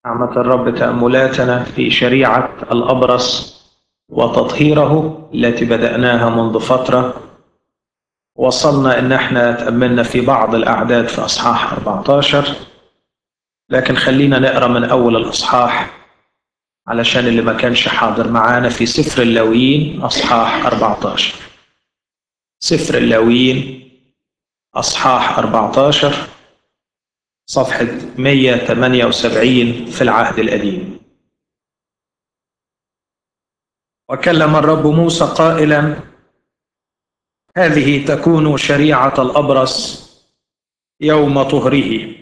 نعمة الرب تأملاتنا في شريعة الأبرص وتطهيره التي بدأناها منذ فترة وصلنا إن احنا تأملنا في بعض الأعداد في أصحاح 14 لكن خلينا نقرأ من أول الأصحاح علشان اللي ما كانش حاضر معانا في سفر اللاويين أصحاح 14 سفر اللاويين أصحاح 14 صفحة 178 في العهد القديم وكلم الرب موسى قائلا هذه تكون شريعة الأبرص يوم طهره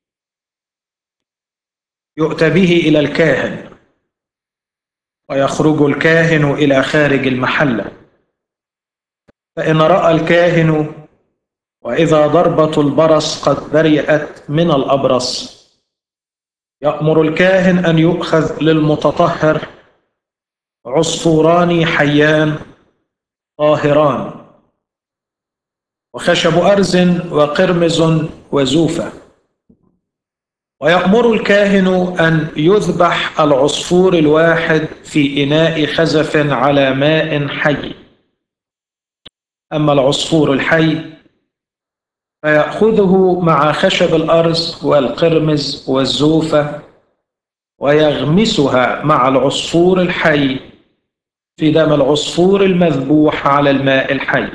يؤتى به إلى الكاهن ويخرج الكاهن إلى خارج المحلة فإن رأى الكاهن وإذا ضربة البرص قد برئت من الأبرص يأمر الكاهن أن يؤخذ للمتطهر عصفوران حيان طاهران وخشب أرز وقرمز وزوفة ويأمر الكاهن أن يذبح العصفور الواحد في إناء خزف على ماء حي أما العصفور الحي فيأخذه مع خشب الأرز والقرمز والزوفة ويغمسها مع العصفور الحي في دم العصفور المذبوح على الماء الحي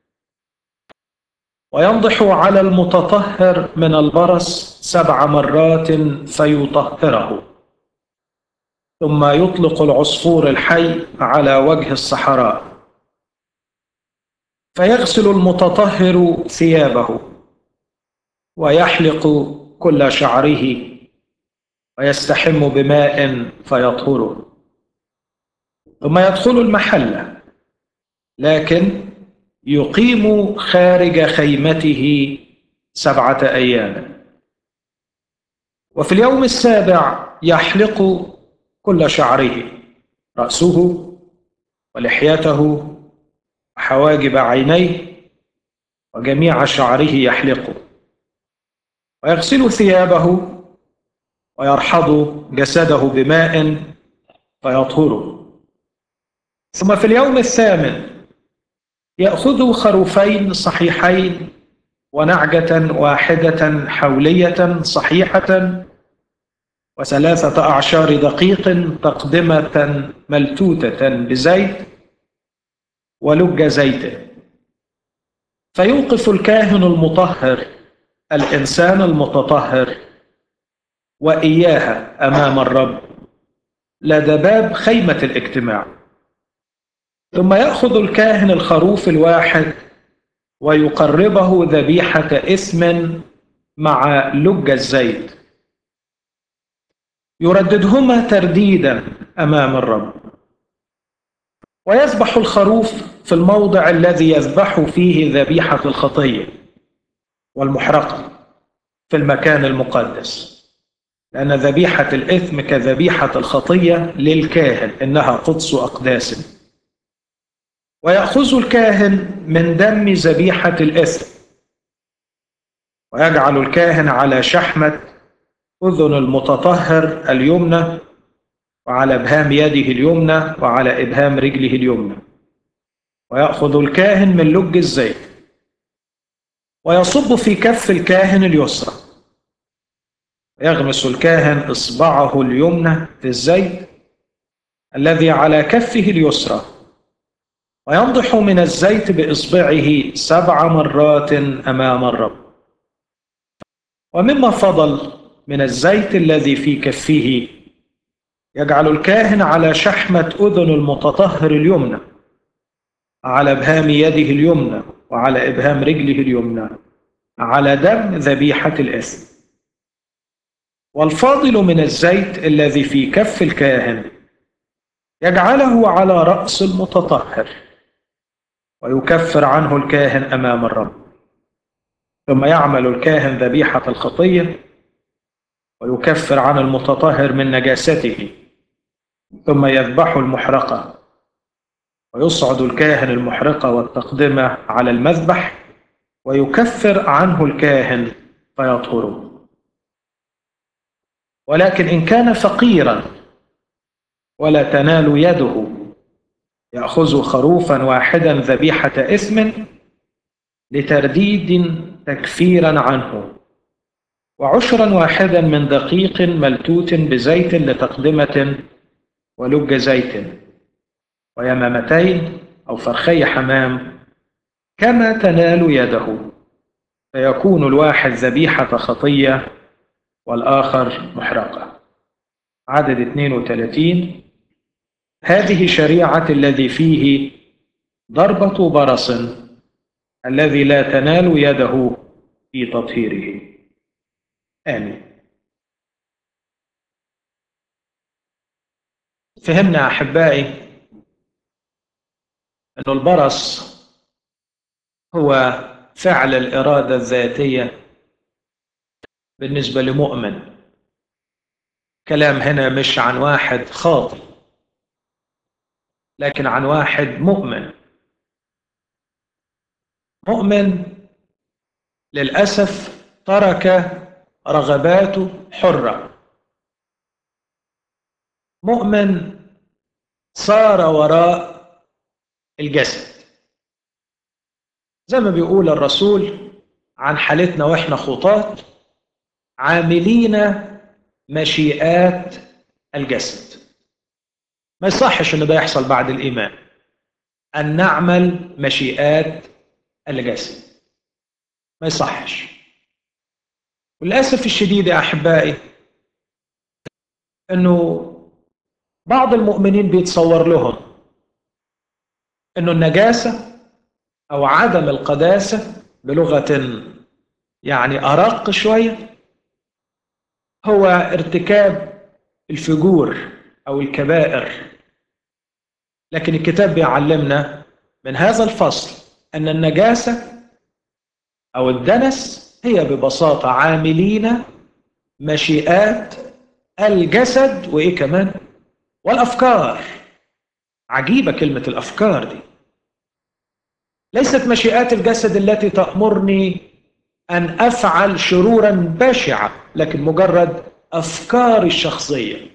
وينضح على المتطهر من البرص سبع مرات فيطهره ثم يطلق العصفور الحي على وجه الصحراء فيغسل المتطهر ثيابه ويحلق كل شعره ويستحم بماء فيطهره ثم يدخل المحله لكن يقيم خارج خيمته سبعه ايام وفي اليوم السابع يحلق كل شعره راسه ولحيته وحواجب عينيه وجميع شعره يحلقه ويغسل ثيابه ويرحض جسده بماء فيطهره ثم في اليوم الثامن يأخذ خروفين صحيحين ونعجة واحدة حولية صحيحة وثلاثة أعشار دقيق تقدمة ملتوتة بزيت ولج زيت فيوقف الكاهن المطهر الإنسان المتطهر وإياها أمام الرب لدى باب خيمة الاجتماع ثم يأخذ الكاهن الخروف الواحد ويقربه ذبيحة إثم مع لج الزيت يرددهما ترديدا أمام الرب ويذبح الخروف في الموضع الذي يذبح فيه ذبيحة الخطية والمحرقة في المكان المقدس لأن ذبيحة الإثم كذبيحة الخطية للكاهن إنها قدس أقداس ويأخذ الكاهن من دم ذبيحة الإثم ويجعل الكاهن على شحمة أذن المتطهر اليمنى وعلى إبهام يده اليمنى وعلى إبهام رجله اليمنى ويأخذ الكاهن من لج الزيت ويصب في كف الكاهن اليسرى ويغمس الكاهن إصبعه اليمنى في الزيت الذي على كفه اليسرى وينضح من الزيت بإصبعه سبع مرات أمام الرب ومما فضل من الزيت الذي في كفه يجعل الكاهن على شحمة أذن المتطهر اليمنى على إبهام يده اليمنى وعلى إبهام رجله اليمنى على دم ذبيحة الإثم والفاضل من الزيت الذي في كف الكاهن يجعله على رأس المتطهر ويكفر عنه الكاهن أمام الرب ثم يعمل الكاهن ذبيحة الخطية ويكفر عن المتطهر من نجاسته ثم يذبح المحرقة ويصعد الكاهن المحرقة والتقدمة على المذبح ويكفر عنه الكاهن فيطهره ولكن إن كان فقيرا ولا تنال يده يأخذ خروفا واحدا ذبيحة إثم لترديد تكفيرا عنه وعشرا واحدا من دقيق ملتوت بزيت لتقدمة ولج زيت ويمامتين أو فرخي حمام كما تنال يده فيكون الواحد ذبيحة خطية والآخر محرقة عدد 32 هذه شريعة الذي فيه ضربة برص الذي لا تنال يده في تطهيره آمين فهمنا أحبائي أن البرص هو فعل الإرادة الذاتية بالنسبة لمؤمن كلام هنا مش عن واحد خاطئ لكن عن واحد مؤمن مؤمن للأسف ترك رغباته حرة مؤمن صار وراء الجسد زي ما بيقول الرسول عن حالتنا واحنا خطاة عاملين مشيئات الجسد ما يصحش ان ده يحصل بعد الايمان ان نعمل مشيئات الجسد ما يصحش وللاسف الشديد يا احبائي انه بعض المؤمنين بيتصور لهم انه النجاسه او عدم القداسه بلغه يعني ارق شويه هو ارتكاب الفجور او الكبائر لكن الكتاب بيعلمنا من هذا الفصل ان النجاسه او الدنس هي ببساطه عاملين مشيئات الجسد وايه كمان والافكار عجيبه كلمه الافكار دي ليست مشيئات الجسد التي تامرني ان افعل شرورا بشعه لكن مجرد افكاري الشخصيه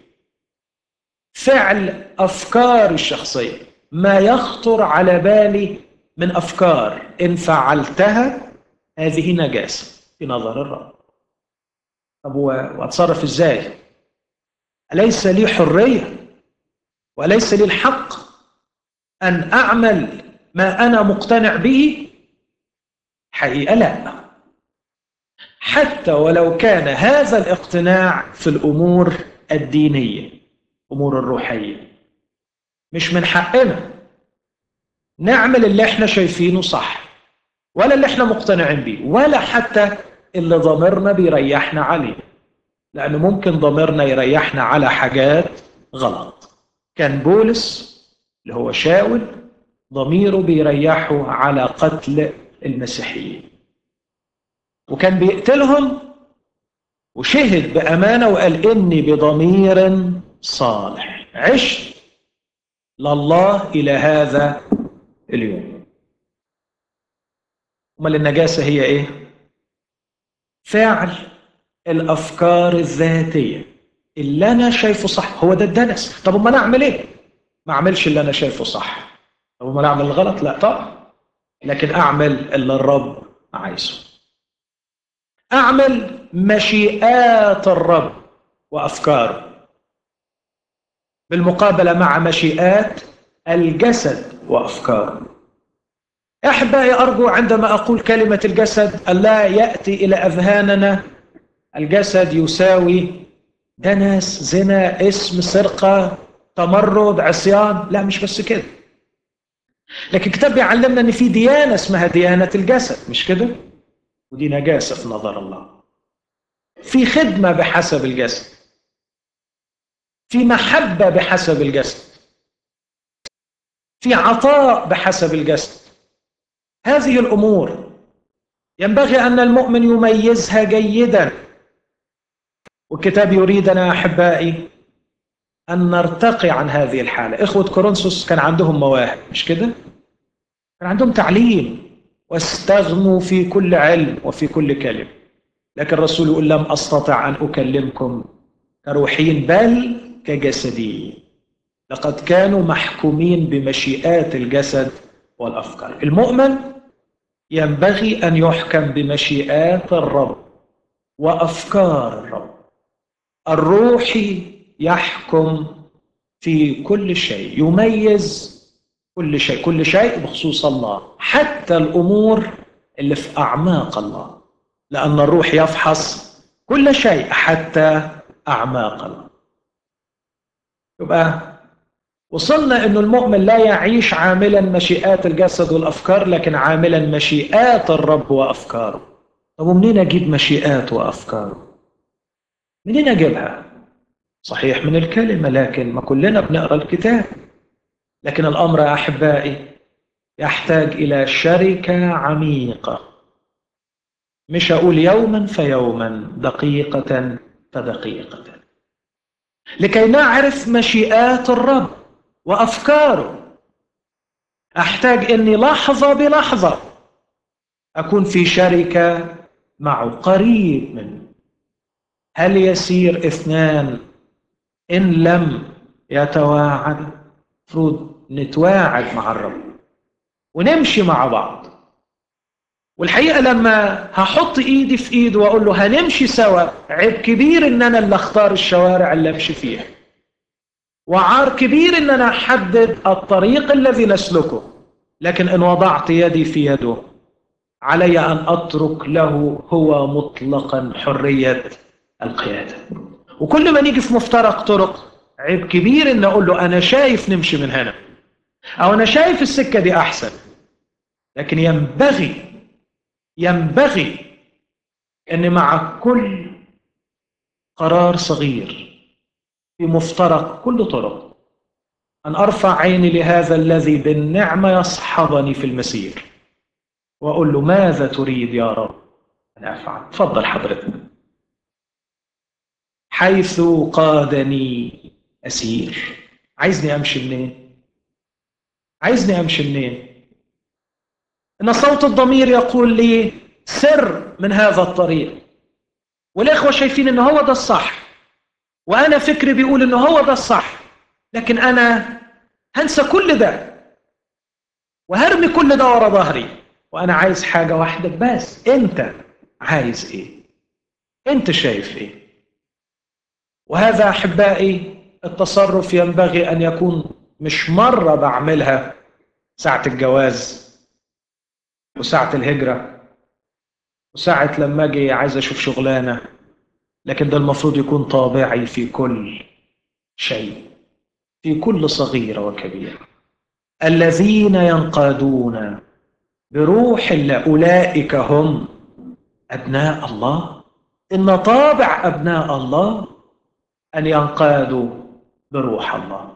فعل افكاري الشخصيه ما يخطر على بالي من افكار ان فعلتها هذه نجاسه في نظر الرب طب واتصرف ازاي اليس لي حريه وليس لي الحق ان اعمل ما انا مقتنع به حقيقه لا حتى ولو كان هذا الاقتناع في الامور الدينيه امور الروحيه مش من حقنا نعمل اللي احنا شايفينه صح ولا اللي احنا مقتنعين بيه ولا حتى اللي ضميرنا بيريحنا عليه لانه ممكن ضميرنا يريحنا على حاجات غلط كان بولس اللي هو شاول ضميره بيريحه على قتل المسيحيين وكان بيقتلهم وشهد بأمانة وقال إني بضمير صالح عشت لله إلى هذا اليوم أمال النجاسة هي إيه؟ فعل الأفكار الذاتية اللي أنا شايفه صح هو ده الدنس طب أمال أعمل إيه؟ ما أعملش اللي أنا شايفه صح طب أمال أعمل الغلط؟ لا طبعا لكن أعمل اللي الرب عايزه أعمل مشيئات الرب وأفكاره بالمقابلة مع مشيئات الجسد وأفكاره أحبائي أرجو عندما أقول كلمة الجسد ألا يأتي إلى أذهاننا الجسد يساوي دنس زنا اسم سرقة تمرد عصيان لا مش بس كده لكن الكتاب بيعلمنا ان في ديانة اسمها ديانة الجسد مش كده ودي نجاسة في نظر الله في خدمة بحسب الجسد في محبة بحسب الجسد في عطاء بحسب الجسد هذه الأمور ينبغي أن المؤمن يميزها جيدا والكتاب يريدنا أحبائي أن نرتقي عن هذه الحالة إخوة كورنثوس كان عندهم مواهب مش كده؟ كان عندهم تعليم واستغنوا في كل علم وفي كل كلمة لكن الرسول يقول لم أستطع أن أكلمكم كروحيين بل كجسديين لقد كانوا محكومين بمشيئات الجسد والأفكار المؤمن ينبغي أن يحكم بمشيئات الرب وأفكار الرب الروحي يحكم في كل شيء يميز كل شيء كل شيء بخصوص الله حتى الأمور اللي في أعماق الله لأن الروح يفحص كل شيء حتى أعماق الله يبقى وصلنا أن المؤمن لا يعيش عاملا مشيئات الجسد والأفكار لكن عاملا مشيئات الرب وأفكاره طب ومنين أجيب مشيئات وأفكاره منين أجيبها صحيح من الكلمة لكن ما كلنا بنقرأ الكتاب لكن الأمر يا أحبائي يحتاج إلى شركة عميقة مش أقول يوما فيوما دقيقة فدقيقة لكي نعرف مشيئات الرب وأفكاره أحتاج أني لحظة بلحظة أكون في شركة معه قريب منه هل يسير اثنان إن لم يتواعد المفروض نتواعد مع الرب ونمشي مع بعض والحقيقة لما هحط ايدي في ايده واقول له هنمشي سوا عيب كبير ان انا اللي اختار الشوارع اللي امشي فيها وعار كبير ان انا احدد الطريق الذي نسلكه لكن ان وضعت يدي في يده علي ان اترك له هو مطلقا حرية القيادة وكل ما نيجي في مفترق طرق عيب كبير ان اقول له انا شايف نمشي من هنا او انا شايف السكة دي احسن لكن ينبغي ينبغي ان مع كل قرار صغير في مفترق كل طرق ان ارفع عيني لهذا الذي بالنعمه يصحبني في المسير واقول له ماذا تريد يا رب ان افعل تفضل حضرتك حيث قادني اسير عايزني امشي منين عايزني امشي منين ان صوت الضمير يقول لي سر من هذا الطريق والاخوه شايفين ان هو ده الصح وانا فكري بيقول ان هو ده الصح لكن انا هنسى كل ده وهرمي كل ده ورا ظهري وانا عايز حاجه واحده بس انت عايز ايه انت شايف ايه وهذا احبائي التصرف ينبغي ان يكون مش مره بعملها ساعه الجواز وساعة الهجرة وساعة لما أجي عايز أشوف شغلانة لكن ده المفروض يكون طابعي في كل شيء في كل صغيرة وكبيرة الذين ينقادون بروح الله أولئك هم أبناء الله إن طابع أبناء الله أن ينقادوا بروح الله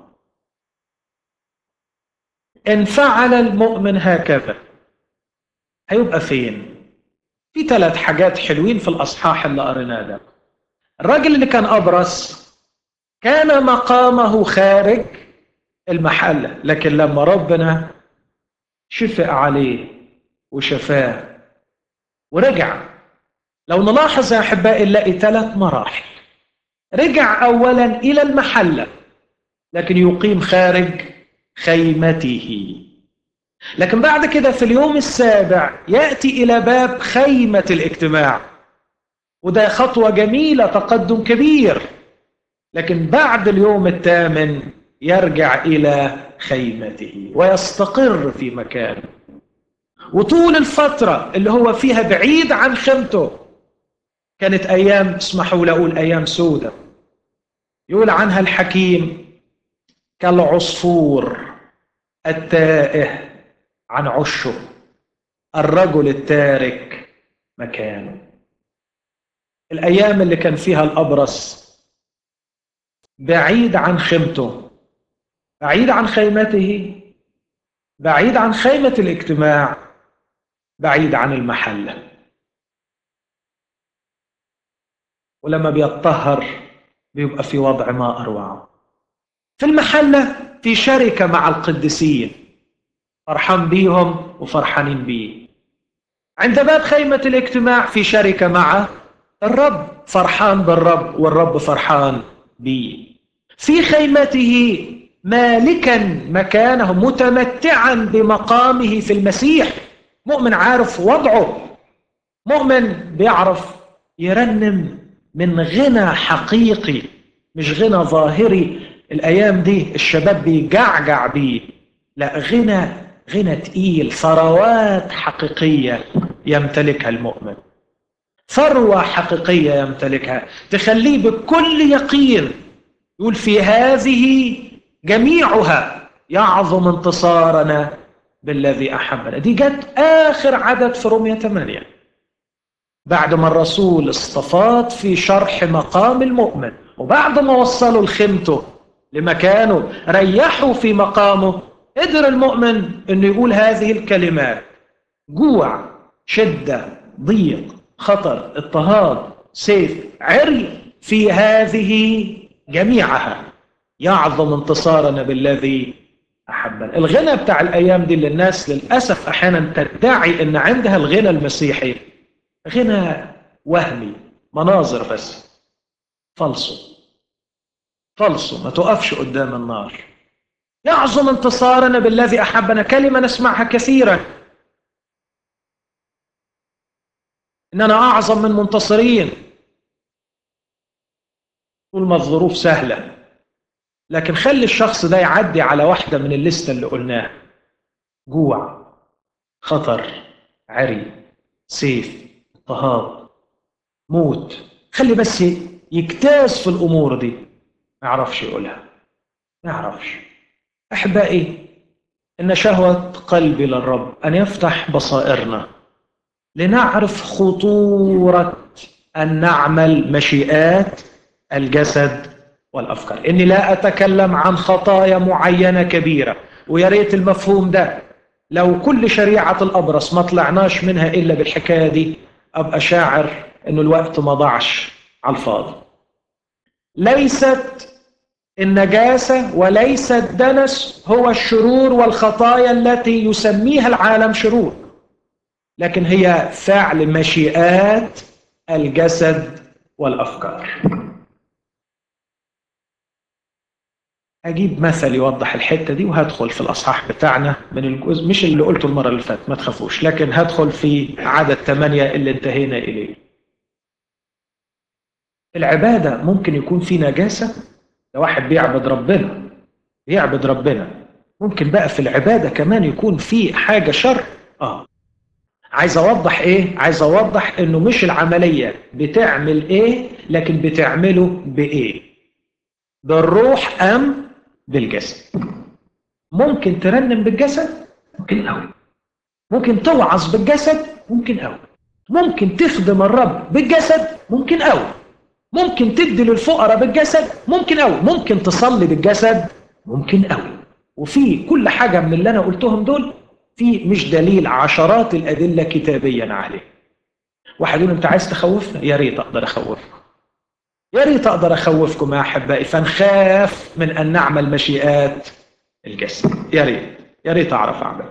إن فعل المؤمن هكذا هيبقى فين في ثلاث حاجات حلوين في الأصحاح اللي قريناه ده الراجل اللي كان أبرص كان مقامه خارج المحلة لكن لما ربنا شفق عليه وشفاه ورجع لو نلاحظ يا أحبائي نلاقي ثلاث مراحل رجع أولا إلى المحلة لكن يقيم خارج خيمته لكن بعد كده في اليوم السابع يأتي إلى باب خيمة الاجتماع وده خطوة جميلة تقدم كبير لكن بعد اليوم الثامن يرجع إلى خيمته ويستقر في مكانه وطول الفترة اللي هو فيها بعيد عن خيمته كانت أيام اسمحوا لي أقول أيام سودة يقول عنها الحكيم كالعصفور التائه عن عشه الرجل التارك مكانه الأيام اللي كان فيها الأبرص بعيد عن خيمته بعيد عن خيمته بعيد عن خيمة الاجتماع بعيد عن المحلة ولما بيتطهر بيبقى في وضع ما أروعه في المحلة في شركة مع القديسين فرحان بيهم وفرحانين بيه عند باب خيمة الاجتماع في شركة مع الرب فرحان بالرب والرب فرحان به في خيمته مالكا مكانه متمتعا بمقامه في المسيح مؤمن عارف وضعه مؤمن بيعرف يرنم من غنى حقيقي مش غنى ظاهري الايام دي الشباب بيجعجع بيه لا غنى غنى تقيل ثروات حقيقيه يمتلكها المؤمن ثروه حقيقيه يمتلكها تخليه بكل يقين يقول في هذه جميعها يعظم انتصارنا بالذي احبنا دي جت اخر عدد في رومية 8 بعد ما الرسول استفاض في شرح مقام المؤمن وبعد ما وصلوا لخيمته لمكانه ريحوا في مقامه قدر المؤمن انه يقول هذه الكلمات جوع شده ضيق خطر اضطهاد سيف عري في هذه جميعها يعظم انتصارنا بالذي احبنا الغنى بتاع الايام دي اللي الناس للاسف احيانا تدعي ان عندها الغنى المسيحي غنى وهمي مناظر بس فلسو فلسو ما تقفش قدام النار يعظم انتصارنا بالذي احبنا كلمه نسمعها كثيرا اننا اعظم من منتصرين طول ما الظروف سهله لكن خلي الشخص ده يعدي على واحده من الليسته اللي قلناها جوع خطر عري سيف اضطهاد موت خلي بس يجتاز في الامور دي ما يعرفش يقولها ما يعرفش احبائي ان شهوه قلبي للرب ان يفتح بصائرنا لنعرف خطوره ان نعمل مشيئات الجسد والافكار اني لا اتكلم عن خطايا معينه كبيره ويا ريت المفهوم ده لو كل شريعه الابرص ما طلعناش منها الا بالحكايه دي ابقى شاعر انه الوقت ما ضاعش على الفاضي ليست النجاسه وليس الدنس هو الشرور والخطايا التي يسميها العالم شرور لكن هي فعل مشيئات الجسد والافكار اجيب مثل يوضح الحته دي وهدخل في الاصحاح بتاعنا من الجزء مش اللي قلته المره اللي فاتت ما تخافوش لكن هدخل في عدد ثمانية اللي انتهينا اليه العباده ممكن يكون في نجاسه ده واحد بيعبد ربنا بيعبد ربنا ممكن بقى في العباده كمان يكون في حاجه شر اه عايز اوضح ايه عايز اوضح انه مش العمليه بتعمل ايه لكن بتعمله بايه بالروح ام بالجسد ممكن ترنم بالجسد ممكن قوي ممكن توعظ بالجسد ممكن قوي ممكن تخدم الرب بالجسد ممكن قوي ممكن تدي للفقراء بالجسد ممكن قوي ممكن تصلي بالجسد ممكن قوي وفي كل حاجه من اللي انا قلتهم دول في مش دليل عشرات الادله كتابيا عليه واحد يقول انت عايز تخوفنا يا ريت اقدر اخوفكم يا ريت اقدر اخوفكم يا احبائي فنخاف من ان نعمل مشيئات الجسد يا ريت يا ريت اعرف اعمل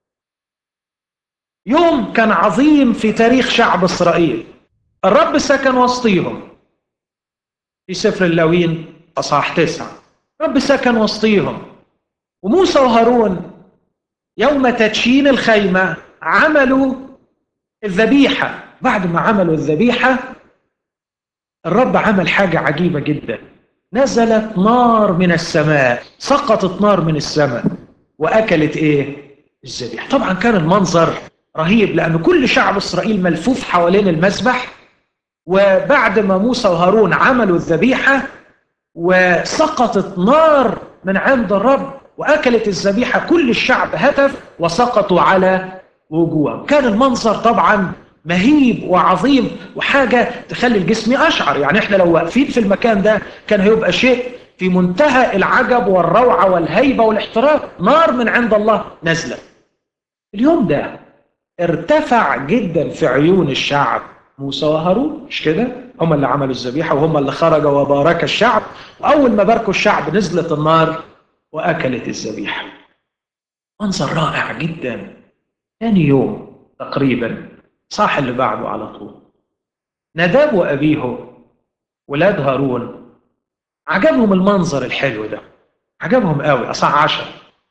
يوم كان عظيم في تاريخ شعب اسرائيل الرب سكن وسطيهم في سفر اللاوين اصحاح تسعه الرب سكن وسطيهم وموسى وهارون يوم تدشين الخيمه عملوا الذبيحه بعد ما عملوا الذبيحه الرب عمل حاجة عجيبة جدا نزلت نار من السماء سقطت نار من السماء وأكلت إيه؟ الذبيحة طبعا كان المنظر رهيب لأن كل شعب إسرائيل ملفوف حوالين المذبح وبعد ما موسى وهارون عملوا الذبيحة وسقطت نار من عند الرب وأكلت الذبيحة كل الشعب هتف وسقطوا على وجوههم كان المنظر طبعا مهيب وعظيم وحاجة تخلي الجسم أشعر يعني احنا لو واقفين في المكان ده كان هيبقى شيء في منتهى العجب والروعة والهيبة والاحترام نار من عند الله نازلة اليوم ده ارتفع جدا في عيون الشعب موسى وهارون مش كده هم اللي عملوا الذبيحة وهم اللي خرجوا وبارك الشعب وأول ما باركوا الشعب نزلت النار وأكلت الذبيحة منظر رائع جدا ثاني يوم تقريبا صح اللي بعده على طول نداب وأبيه ولاد هارون عجبهم المنظر الحلو ده عجبهم قوي أصح عشر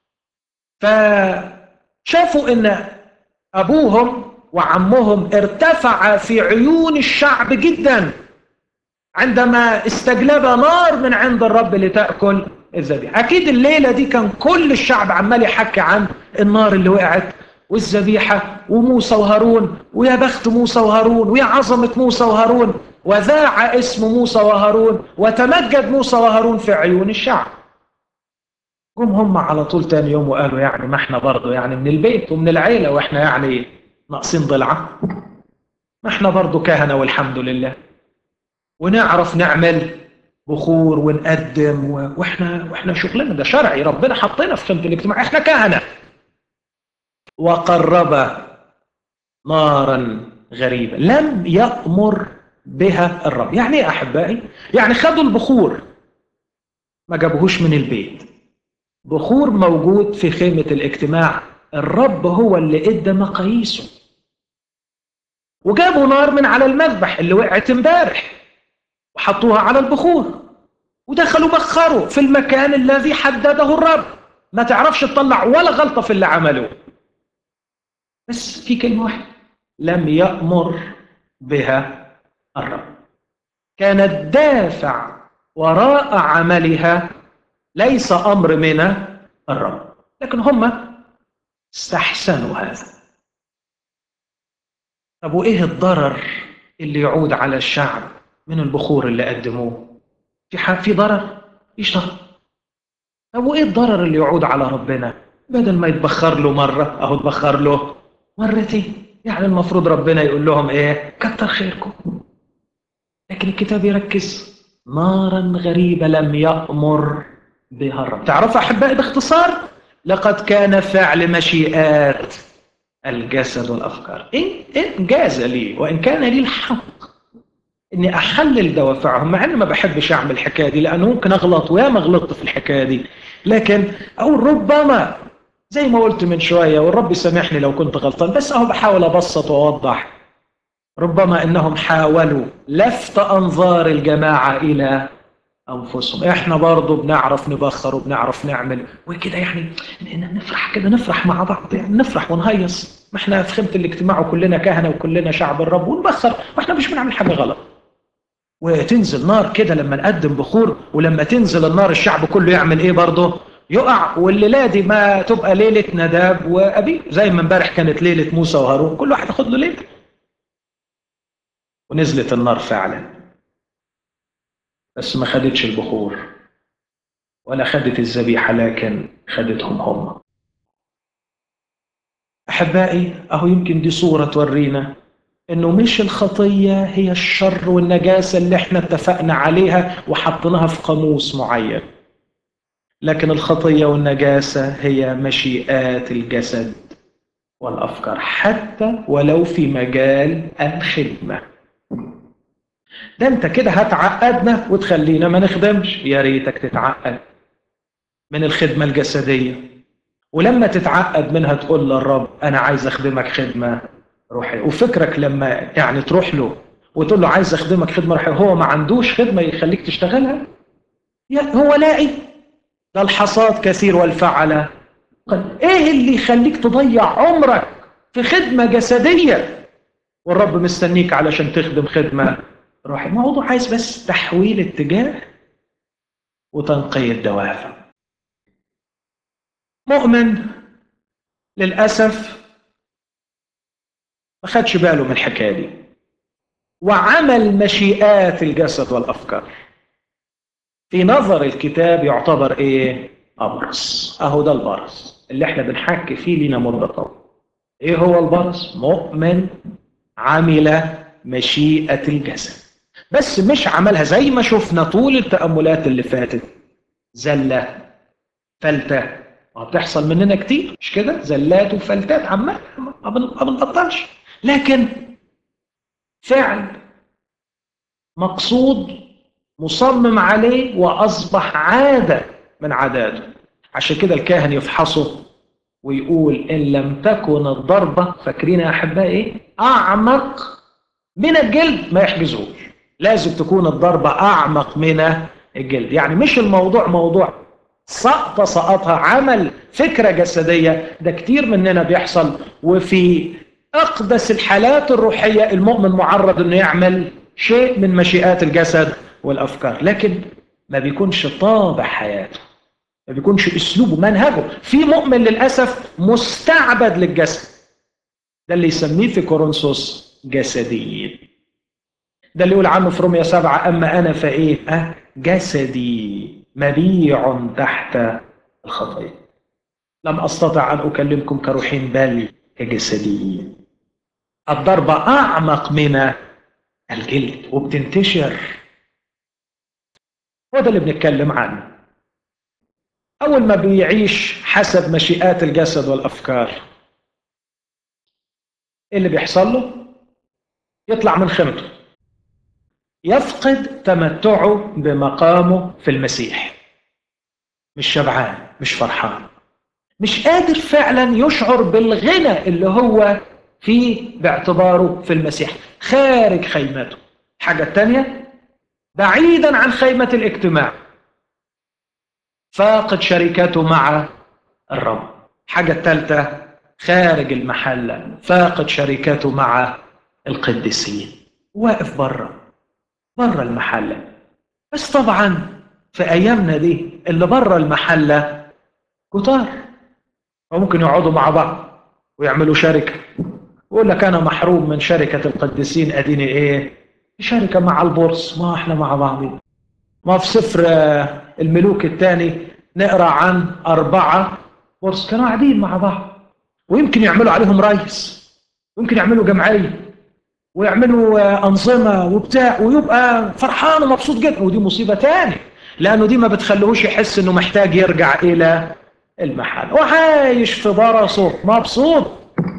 فشافوا ان ابوهم وعمهم ارتفع في عيون الشعب جدا عندما استجلب نار من عند الرب لتأكل الذبيحة أكيد الليلة دي كان كل الشعب عمال يحكي عن النار اللي وقعت والذبيحة وموسى وهارون ويا بخت موسى وهارون ويا عظمة موسى وهارون وذاع اسم موسى وهارون وتمجد موسى وهارون في عيون الشعب جم هم على طول تاني يوم وقالوا يعني ما احنا برضه يعني من البيت ومن العيلة واحنا يعني ناقصين ضلعة ما احنا برضه كهنة والحمد لله ونعرف نعمل بخور ونقدم و... واحنا واحنا شغلنا ده شرعي ربنا حطينا في خدمة الاجتماع احنا كهنة وقرب نارا غريبة لم يأمر بها الرب يعني ايه احبائي يعني خدوا البخور ما جابوهوش من البيت بخور موجود في خيمة الاجتماع الرب هو اللي ادى مقاييسه وجابوا نار من على المذبح اللي وقعت امبارح وحطوها على البخور ودخلوا بخروا في المكان الذي حدده الرب ما تعرفش تطلع ولا غلطة في اللي عملوه بس في كلمة واحدة لم يأمر بها الرب كان الدافع وراء عملها ليس أمر من الرب لكن هم استحسنوا هذا طب وإيه الضرر اللي يعود على الشعب من البخور اللي قدموه في في ضرر ايش ضرر طب وايه الضرر اللي يعود على ربنا بدل ما يتبخر له مره اهو اتبخر له مرتين يعني المفروض ربنا يقول لهم ايه كتر خيركم لكن الكتاب يركز نارا غريبه لم يامر بها الرب تعرف احبائي باختصار لقد كان فعل مشيئات الجسد والافكار ان ان جاز لي وان كان لي الحق اني احلل دوافعهم مع اني ما بحبش اعمل الحكايه دي لانه ممكن اغلط وياما غلطت في الحكايه دي لكن اقول ربما زي ما قلت من شويه والرب يسامحني لو كنت غلطان بس اهو بحاول ابسط واوضح ربما انهم حاولوا لفت انظار الجماعه الى انفسهم احنا برضه بنعرف نبخر وبنعرف نعمل وكده يعني نفرح كده نفرح مع بعض يعني نفرح ونهيص ما احنا في خيمه الاجتماع وكلنا كهنه وكلنا شعب الرب ونبخر واحنا مش بنعمل حاجه غلط وتنزل نار كده لما نقدم بخور ولما تنزل النار الشعب كله يعمل ايه برضه يقع والليله دي ما تبقى ليله نداب وابي زي ما امبارح كانت ليله موسى وهارون كل واحد ياخد له ليله ونزلت النار فعلا بس ما خدتش البخور ولا خدت الذبيحه لكن خدتهم هم احبائي اهو يمكن دي صوره تورينا انه مش الخطيه هي الشر والنجاسه اللي احنا اتفقنا عليها وحطيناها في قاموس معين لكن الخطيه والنجاسه هي مشيئات الجسد والافكار حتى ولو في مجال الخدمه ده انت كده هتعقدنا وتخلينا ما نخدمش يا ريتك تتعقد من الخدمه الجسديه ولما تتعقد منها تقول للرب انا عايز اخدمك خدمه روحيه وفكرك لما يعني تروح له وتقول له عايز اخدمك خدمه روحيه هو ما عندوش خدمه يخليك تشتغلها هو لاقي ده الحصاد كثير والفعل ايه اللي يخليك تضيع عمرك في خدمه جسديه والرب مستنيك علشان تخدم خدمه روحيه الموضوع عايز بس تحويل اتجاه وتنقية دوافع مؤمن للأسف ما خدش باله من الحكايه دي وعمل مشيئات الجسد والافكار في نظر الكتاب يعتبر ايه ابرص اهو ده البرص اللي احنا بنحكي فيه لينا مده طويله ايه هو البرص مؤمن عمل مشيئه الجسد بس مش عملها زي ما شفنا طول التاملات اللي فاتت زله فلته بتحصل مننا كتير مش كده زلات وفلتات عمال ما بنقطعش لكن فعل مقصود مصمم عليه واصبح عاده من عاداته عشان كده الكاهن يفحصه ويقول ان لم تكن الضربه فاكرين يا احبائي ايه اعمق من الجلد ما يحجزوش لازم تكون الضربه اعمق من الجلد يعني مش الموضوع موضوع سقطة سقطها عمل فكرة جسدية ده كتير مننا بيحصل وفي أقدس الحالات الروحية المؤمن معرض أنه يعمل شيء من مشيئات الجسد والأفكار لكن ما بيكونش طابع حياته ما بيكونش أسلوبه منهجه في مؤمن للأسف مستعبد للجسد ده اللي يسميه في كورنثوس جسديين ده اللي يقول عنه في رومية سبعة أما أنا فإيه أه جسدي مبيع تحت الخطية لم أستطع أن أكلمكم كروحين بل كجسديين الضربة أعمق من الجلد وبتنتشر هو ده اللي بنتكلم عنه أول ما بيعيش حسب مشيئات الجسد والأفكار إيه اللي بيحصل له؟ يطلع من خيمته يفقد تمتعه بمقامه في المسيح مش شبعان مش فرحان مش قادر فعلا يشعر بالغنى اللي هو فيه باعتباره في المسيح خارج خيمته حاجة تانية بعيدا عن خيمة الاجتماع فاقد شركته مع الرب حاجة الثالثة خارج المحلة فاقد شركته مع القديسين واقف بره بره المحلة بس طبعا في أيامنا دي اللي بره المحلة كتار وممكن يقعدوا مع بعض ويعملوا شركة ويقول لك أنا محروم من شركة القديسين أديني إيه شركة مع البورس ما إحنا مع بعضين ما في سفر الملوك الثاني نقرأ عن أربعة بورس كانوا قاعدين مع بعض ويمكن يعملوا عليهم رئيس ويمكن يعملوا جمعية ويعملوا أنظمة وبتاع ويبقى فرحان ومبسوط جدا ودي مصيبة تاني لأنه دي ما بتخليهوش يحس إنه محتاج يرجع إلى المحل وعايش في برصه مبسوط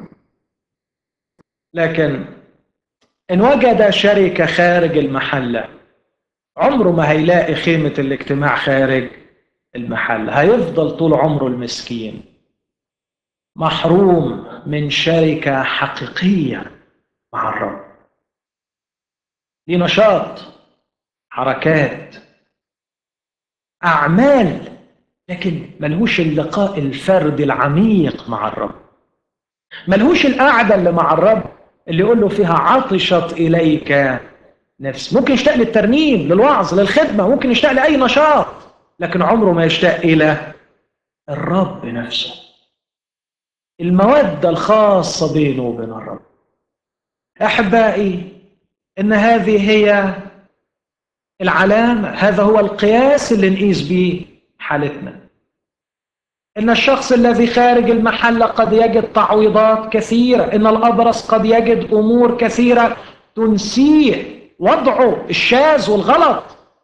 لكن إن وجد شركة خارج المحلة عمره ما هيلاقي خيمة الاجتماع خارج المحل هيفضل طول عمره المسكين محروم من شركة حقيقية مع الرب دي نشاط حركات أعمال لكن ملهوش اللقاء الفردي العميق مع الرب ملهوش القعدة اللي مع الرب اللي يقول له فيها عطشت إليك نفس ممكن يشتاق للترنيم للوعظ للخدمة ممكن يشتاق لأي نشاط لكن عمره ما يشتاق إلى الرب نفسه المودة الخاصة بينه وبين الرب أحبائي إن هذه هي العلامة هذا هو القياس اللي نقيس به حالتنا إن الشخص الذي خارج المحل قد يجد تعويضات كثيرة إن الأبرص قد يجد أمور كثيرة تنسيه وضعه الشاذ والغلط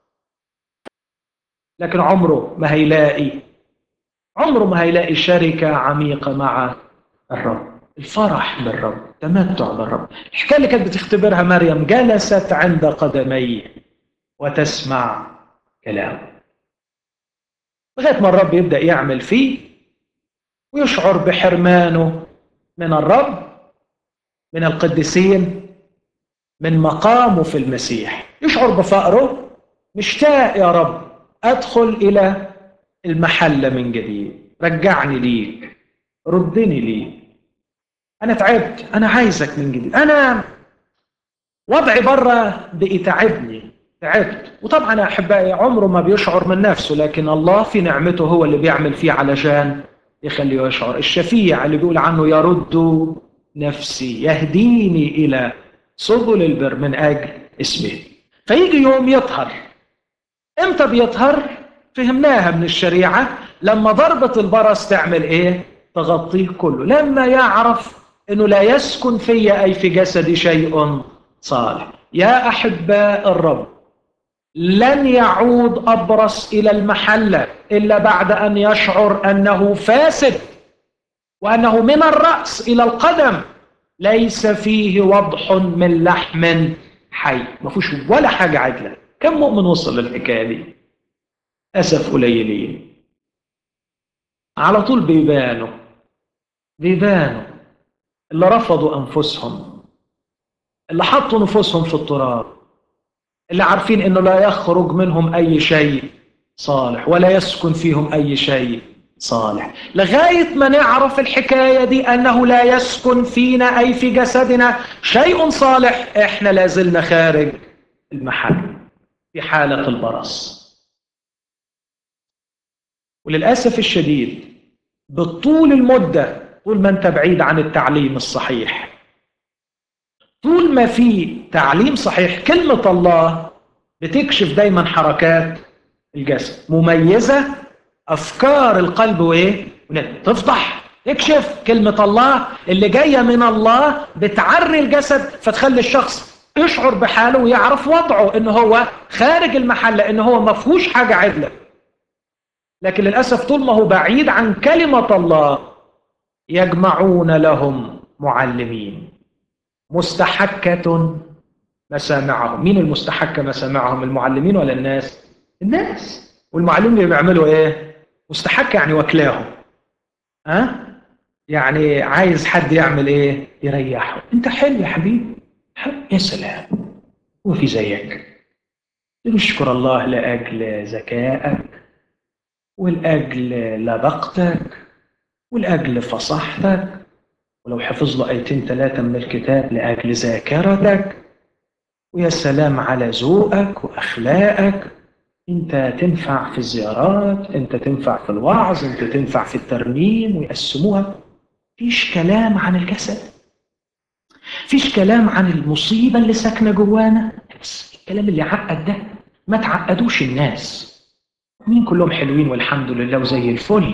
لكن عمره ما هيلاقي عمره ما هيلاقي شركة عميقة مع الرب الفرح بالرب تمتع بالرب الحكاية اللي كانت بتختبرها مريم جلست عند قدميه وتسمع كلامه لغاية ما الرب يبدأ يعمل فيه ويشعر بحرمانه من الرب من القديسين من مقامه في المسيح يشعر بفقره مشتاق يا رب أدخل إلى المحلة من جديد رجعني ليك ردني ليك أنا تعبت أنا عايزك من جديد أنا وضعي بره بقي تعبني تعبت وطبعا أحبائي عمره ما بيشعر من نفسه لكن الله في نعمته هو اللي بيعمل فيه علشان يخليه يشعر الشفيع اللي بيقول عنه يرد نفسي يهديني إلى سبل البر من أجل اسمه فيجي يوم يطهر امتى بيطهر فهمناها من الشريعة لما ضربة البرص تعمل ايه تغطيه كله لما يعرف انه لا يسكن في اي في جسدي شيء صالح يا احباء الرب لن يعود ابرص الى المحله الا بعد ان يشعر انه فاسد وانه من الراس الى القدم ليس فيه وضح من لحم حي ما فيهوش ولا حاجه عدله كم مؤمن وصل للحكايه دي اسف قليلين على طول بيبانوا بيبانوا اللي رفضوا أنفسهم اللي حطوا نفوسهم في التراب اللي عارفين انه لا يخرج منهم اي شيء صالح ولا يسكن فيهم اي شيء صالح لغاية ما نعرف الحكاية دي أنه لا يسكن فينا أي في جسدنا شيء صالح إحنا لازلنا خارج المحل في حالة البرص وللأسف الشديد بالطول المدة طول ما أنت بعيد عن التعليم الصحيح طول ما في تعليم صحيح كلمة الله بتكشف دايما حركات الجسد مميزة أفكار القلب وإيه؟ تفتح تكشف كلمة الله اللي جاية من الله بتعري الجسد فتخلي الشخص يشعر بحاله ويعرف وضعه إن هو خارج المحل إن هو ما فيهوش حاجة عدلة لكن للأسف طول ما هو بعيد عن كلمة الله يجمعون لهم معلمين مستحكة مسامعهم مين المستحكة مسامعهم المعلمين ولا الناس الناس والمعلمين اللي بيعملوا ايه مستحك يعني وكلاهم ها أه؟ يعني عايز حد يعمل ايه يريحه انت حلو يا حبيبي حلو يا سلام هو في زيك نشكر الله لاجل ذكائك ولاجل لبقتك ولاجل فصاحتك ولو حفظ له ايتين ثلاثه من الكتاب لاجل ذاكرتك ويا سلام على ذوقك واخلاقك انت تنفع في الزيارات انت تنفع في الوعظ انت تنفع في الترنيم ويقسموها فيش كلام عن الجسد فيش كلام عن المصيبة اللي ساكنة جوانا بس الكلام اللي عقد ده ما تعقدوش الناس مين كلهم حلوين والحمد لله وزي الفل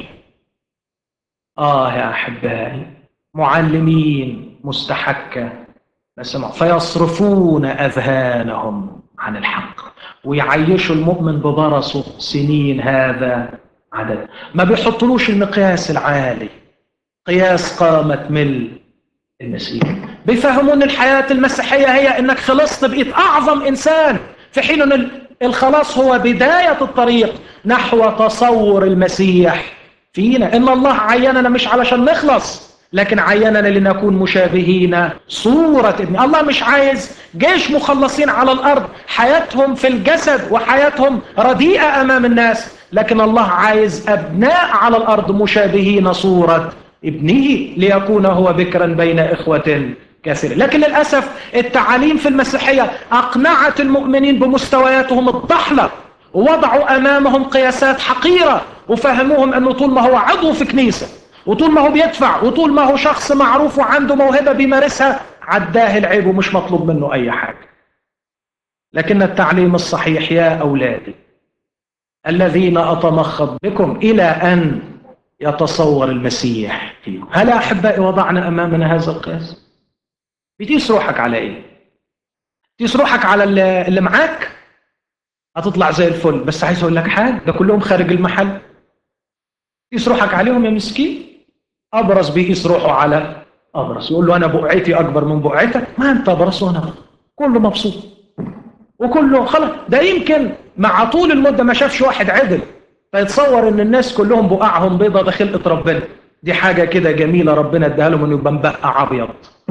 آه يا أحبائي معلمين مستحكة فيصرفون أذهانهم عن الحق ويعيشوا المؤمن ببرصه سنين هذا عدد ما بيحطلوش المقياس العالي قياس قامة مل المسيح بيفهمون الحياة المسيحية هي انك خلصت بقيت اعظم انسان في حين ان الخلاص هو بداية الطريق نحو تصور المسيح فينا ان الله عيننا مش علشان نخلص لكن عيننا لنكون مشابهين صورة ابن الله مش عايز جيش مخلصين على الأرض حياتهم في الجسد وحياتهم رديئة أمام الناس لكن الله عايز أبناء على الأرض مشابهين صورة ابنه ليكون هو بكرا بين إخوة كثير لكن للأسف التعاليم في المسيحية أقنعت المؤمنين بمستوياتهم الضحلة ووضعوا أمامهم قياسات حقيرة وفهموهم أنه طول ما هو عضو في كنيسة وطول ما هو بيدفع وطول ما هو شخص معروف وعنده موهبة بيمارسها عداه العيب ومش مطلوب منه أي حاجة لكن التعليم الصحيح يا أولادي الذين أتمخض بكم إلى أن يتصور المسيح فيكم هل أحبائي وضعنا أمامنا هذا القياس بتقيس روحك على إيه تقيس روحك على اللي معاك هتطلع زي الفل بس عايز أقول لك حاجة ده كلهم خارج المحل قيس روحك عليهم يا مسكين أبرص بيقيس روحه على أبرص يقول له أنا بقعتي أكبر من بقعتك ما أنت أبرص وأنا كله مبسوط وكله خلاص ده يمكن مع طول المدة ما شافش واحد عدل فيتصور ان الناس كلهم بقعهم بيضة ده خلقة ربنا دي حاجة كده جميلة ربنا اداها لهم انه يبقى مبقع ابيض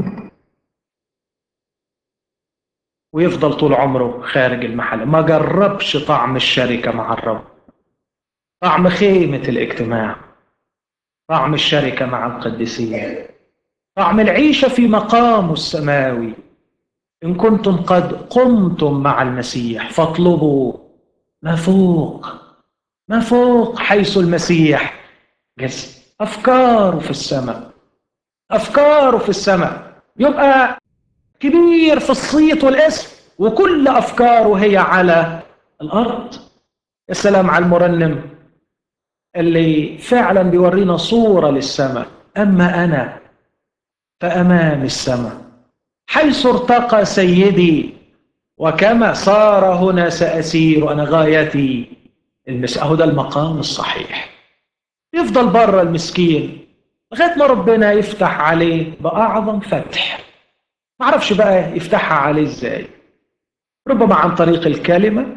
ويفضل طول عمره خارج المحل ما جربش طعم الشركة مع الرب طعم خيمة الاجتماع طعم الشركة مع القديسين طعم العيشة في مقامه السماوي إن كنتم قد قمتم مع المسيح فاطلبوا ما فوق ما فوق حيث المسيح جلس أفكاره في السماء أفكاره في السماء يبقى كبير في الصيت والاسم وكل أفكاره هي على الأرض يا سلام على المرنم اللي فعلا بيورينا صورة للسماء أما أنا فأمام السماء حيث ارتقى سيدي وكما صار هنا سأسير وأنا غايتي المس... أهو ده المقام الصحيح يفضل بره المسكين لغاية ما ربنا يفتح عليه بأعظم فتح ما اعرفش بقى يفتحها عليه ازاي ربما عن طريق الكلمة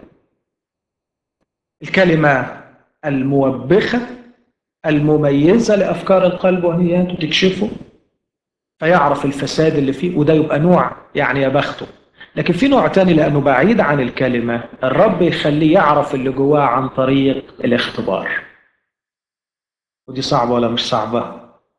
الكلمة الموبخة المميزة لأفكار القلب ونياته تكشفه فيعرف الفساد اللي فيه وده يبقى نوع يعني يا بخته لكن في نوع تاني لأنه بعيد عن الكلمة الرب يخليه يعرف اللي جواه عن طريق الاختبار ودي صعبة ولا مش صعبة؟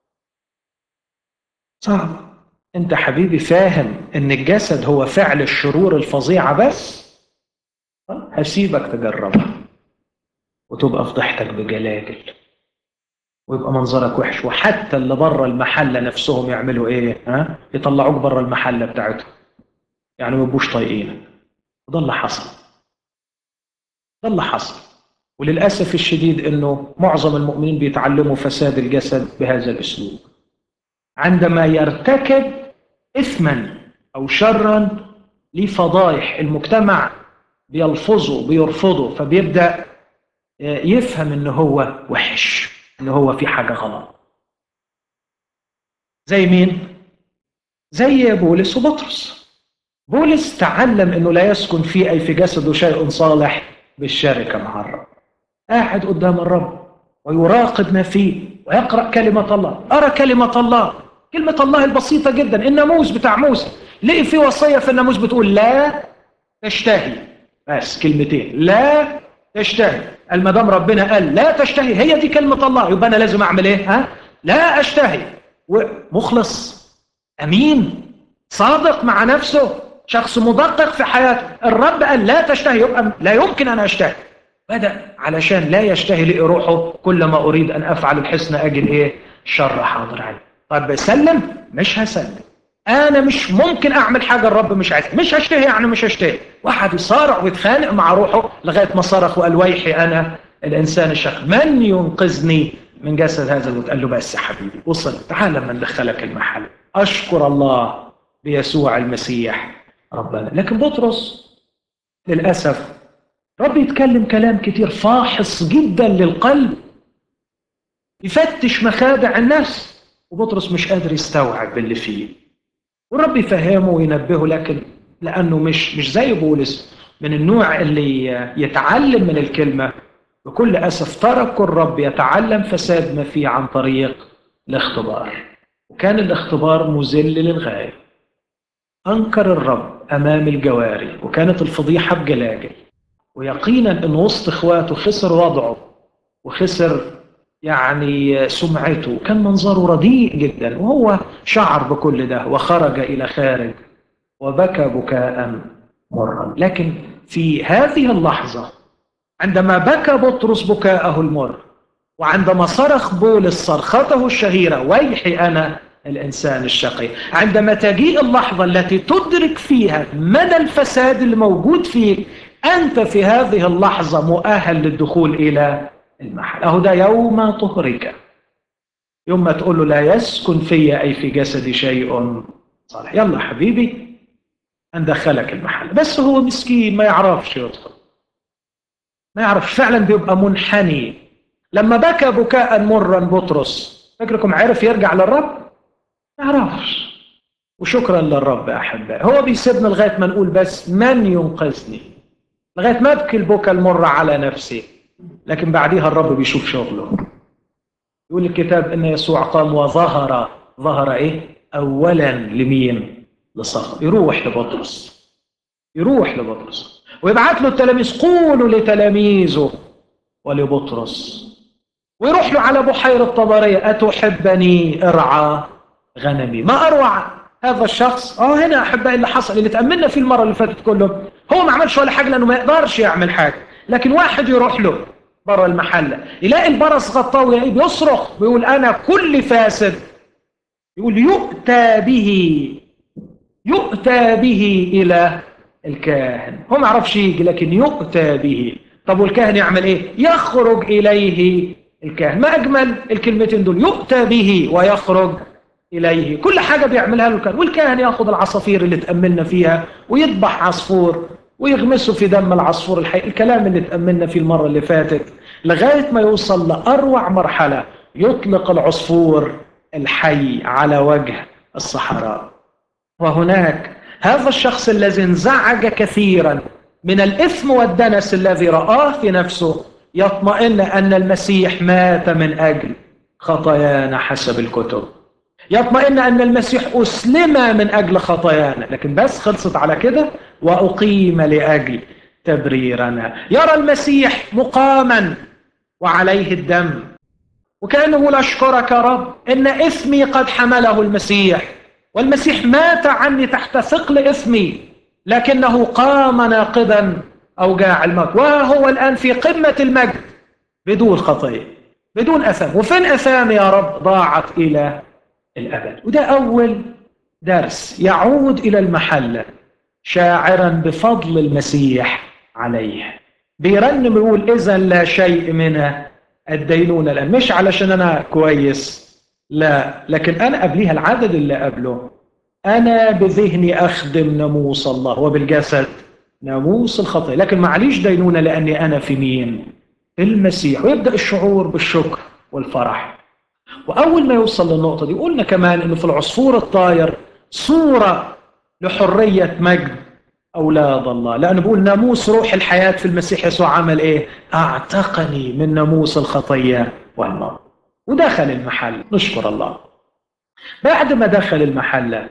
صعبة انت حبيبي فاهم ان الجسد هو فعل الشرور الفظيعة بس هسيبك تجربها وتبقى فضحتك بجلاجل ويبقى منظرك وحش وحتى اللي بره المحله نفسهم يعملوا ايه ها يطلعوك بره المحله بتاعتهم يعني ما يبقوش طايقينك وده اللي حصل ده اللي حصل وللاسف الشديد انه معظم المؤمنين بيتعلموا فساد الجسد بهذا الاسلوب عندما يرتكب اثما او شرا لفضائح المجتمع بيلفظه بيرفضه فبيبدا يفهم ان هو وحش ان هو في حاجه غلط زي مين زي بولس وبطرس بولس تعلم انه لا يسكن في اي في جسده شيء صالح بالشركه مع الرب قاعد قدام الرب ويراقب ما فيه ويقرا كلمه الله ارى كلمه الله كلمه الله البسيطه جدا الناموس بتاع موسى لقي في وصيه في الناموس بتقول لا تشتهي بس كلمتين لا تشتهي قال ما دام ربنا قال لا تشتهي هي دي كلمه الله يبقى انا لازم اعمل ايه ها لا اشتهي ومخلص امين صادق مع نفسه شخص مدقق في حياته الرب قال لا تشتهي يبقى لا يمكن ان اشتهي بدا علشان لا يشتهي لي روحه كل ما اريد ان افعل الحسن اجل ايه شر حاضر عليه طب سلم مش هسلم انا مش ممكن اعمل حاجه الرب مش عايز مش هشتهي يعني مش هشتهي واحد يصارع ويتخانق مع روحه لغايه ما صرخ وقال ويحي انا الانسان الشخص من ينقذني من جسد هذا الموت قال له بس يا حبيبي وصل تعال لما ندخلك المحل اشكر الله بيسوع المسيح ربنا لكن بطرس للاسف رب يتكلم كلام كتير فاحص جدا للقلب يفتش مخادع النفس وبطرس مش قادر يستوعب اللي فيه والرب يفهمه وينبهه لكن لانه مش مش زي بولس من النوع اللي يتعلم من الكلمه بكل اسف تركوا الرب يتعلم فساد ما فيه عن طريق الاختبار وكان الاختبار مذل للغايه انكر الرب امام الجواري وكانت الفضيحه بجلاجل ويقينا ان وسط اخواته خسر وضعه وخسر يعني سمعته كان منظره رديء جدا وهو شعر بكل ده وخرج الى خارج وبكى بكاء مرا لكن في هذه اللحظه عندما بكى بطرس بكاءه المر وعندما صرخ بولس صرخته الشهيره ويحي انا الانسان الشقي عندما تجيء اللحظه التي تدرك فيها مدى الفساد الموجود فيك انت في هذه اللحظه مؤهل للدخول الى المحل اهو ده يوم طهرك يوم ما تقول له لا يسكن في اي في جسدي شيء صالح يلا حبيبي ندخلك المحل بس هو مسكين ما يعرفش يدخل ما يعرفش فعلا بيبقى منحني لما بكى بكاء مرا بطرس فكركم عرف يرجع للرب ما يعرفش وشكرا للرب احبائي هو بيسيبنا لغايه ما نقول بس من ينقذني لغايه ما ابكي البكا المر على نفسي لكن بعديها الرب بيشوف شغله يقول الكتاب ان يسوع قام وظهر ظهر ايه اولا لمين لصخر يروح لبطرس يروح لبطرس ويبعت له التلاميذ قولوا لتلاميذه ولبطرس ويروح له على بحيرة طبرية أتحبني ارعى غنمي ما أروع هذا الشخص اه هنا أحبائي اللي حصل اللي تأملنا فيه المرة اللي فاتت كله هو ما عملش ولا حاجة لأنه ما يقدرش يعمل حاجة لكن واحد يروح له بره المحلة يلاقي البرص غطاه بيصرخ بيقول أنا كل فاسد يقول يؤتى به يؤتى به إلى الكاهن هو ما يعرفش يجي لكن يؤتى به طب والكاهن يعمل ايه يخرج اليه الكاهن ما اجمل الكلمتين دول يؤتى به ويخرج اليه كل حاجه بيعملها له الكاهن والكاهن ياخذ العصافير اللي تاملنا فيها ويذبح عصفور ويغمسه في دم العصفور الحي الكلام اللي تاملنا فيه المره اللي فاتت لغايه ما يوصل لاروع مرحله يطلق العصفور الحي على وجه الصحراء وهناك هذا الشخص الذي انزعج كثيرا من الاثم والدنس الذي رآه في نفسه يطمئن أن المسيح مات من أجل خطايانا حسب الكتب يطمئن أن المسيح أسلم من أجل خطايانا لكن بس خلصت على كده وأقيم لأجل تبريرنا يرى المسيح مقاما وعليه الدم وكأنه يقول أشكرك يا رب إن إثمي قد حمله المسيح والمسيح مات عني تحت ثقل إثمي لكنه قام ناقضا أوجاع الموت وهو الآن في قمة المجد بدون خطية بدون أثام وفين أثام يا رب ضاعت إلى الأبد وده أول درس يعود إلى المحلة شاعرا بفضل المسيح عليه بيرنم يقول إذا لا شيء من الدينونة الآن مش علشان أنا كويس لا لكن أنا قبليها العدد اللي قبله أنا بذهني أخدم ناموس الله وبالجسد ناموس الخطية لكن معليش دينونة لأني أنا في مين في المسيح ويبدأ الشعور بالشكر والفرح وأول ما يوصل للنقطة دي قلنا كمان أنه في العصفور الطاير صورة لحرية مجد أولاد الله لأنه بيقول ناموس روح الحياة في المسيح يسوع عمل إيه أعتقني من ناموس الخطية والموت ودخل المحل نشكر الله بعد ما دخل المحل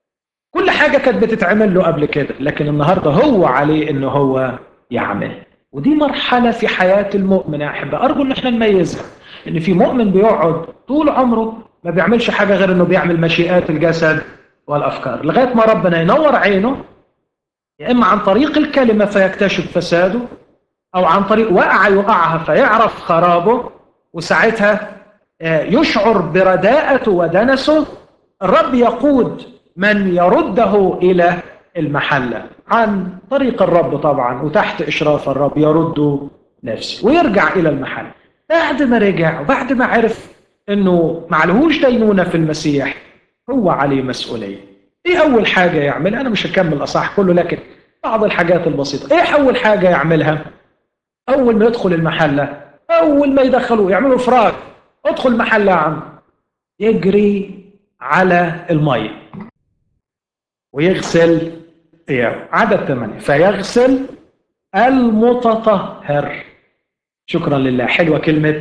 كل حاجة كانت بتتعمل له قبل كده لكن النهاردة هو عليه انه هو يعمل ودي مرحلة في حياة المؤمن يا أحبة أرجو إن احنا نميزها إن في مؤمن بيقعد طول عمره ما بيعملش حاجة غير إنه بيعمل مشيئات الجسد والأفكار لغاية ما ربنا ينور عينه يا إما عن طريق الكلمة فيكتشف فساده أو عن طريق وقع يقعها فيعرف خرابه وساعتها يشعر برداءته ودنسه الرب يقود من يرده إلى المحلة عن طريق الرب طبعا وتحت إشراف الرب يرد نفسه ويرجع إلى المحل بعد ما رجع وبعد ما عرف أنه معلهوش دينونة في المسيح هو عليه مسؤولية إيه أول حاجة يعمل أنا مش هكمل أصح كله لكن بعض الحاجات البسيطة إيه أول حاجة يعملها أول ما يدخل المحلة أول ما يدخلوه يعملوا فراغ ادخل محل يا عم يجري على المية ويغسل ثيابه عدد ثمانية فيغسل المتطهر شكرا لله حلوة كلمة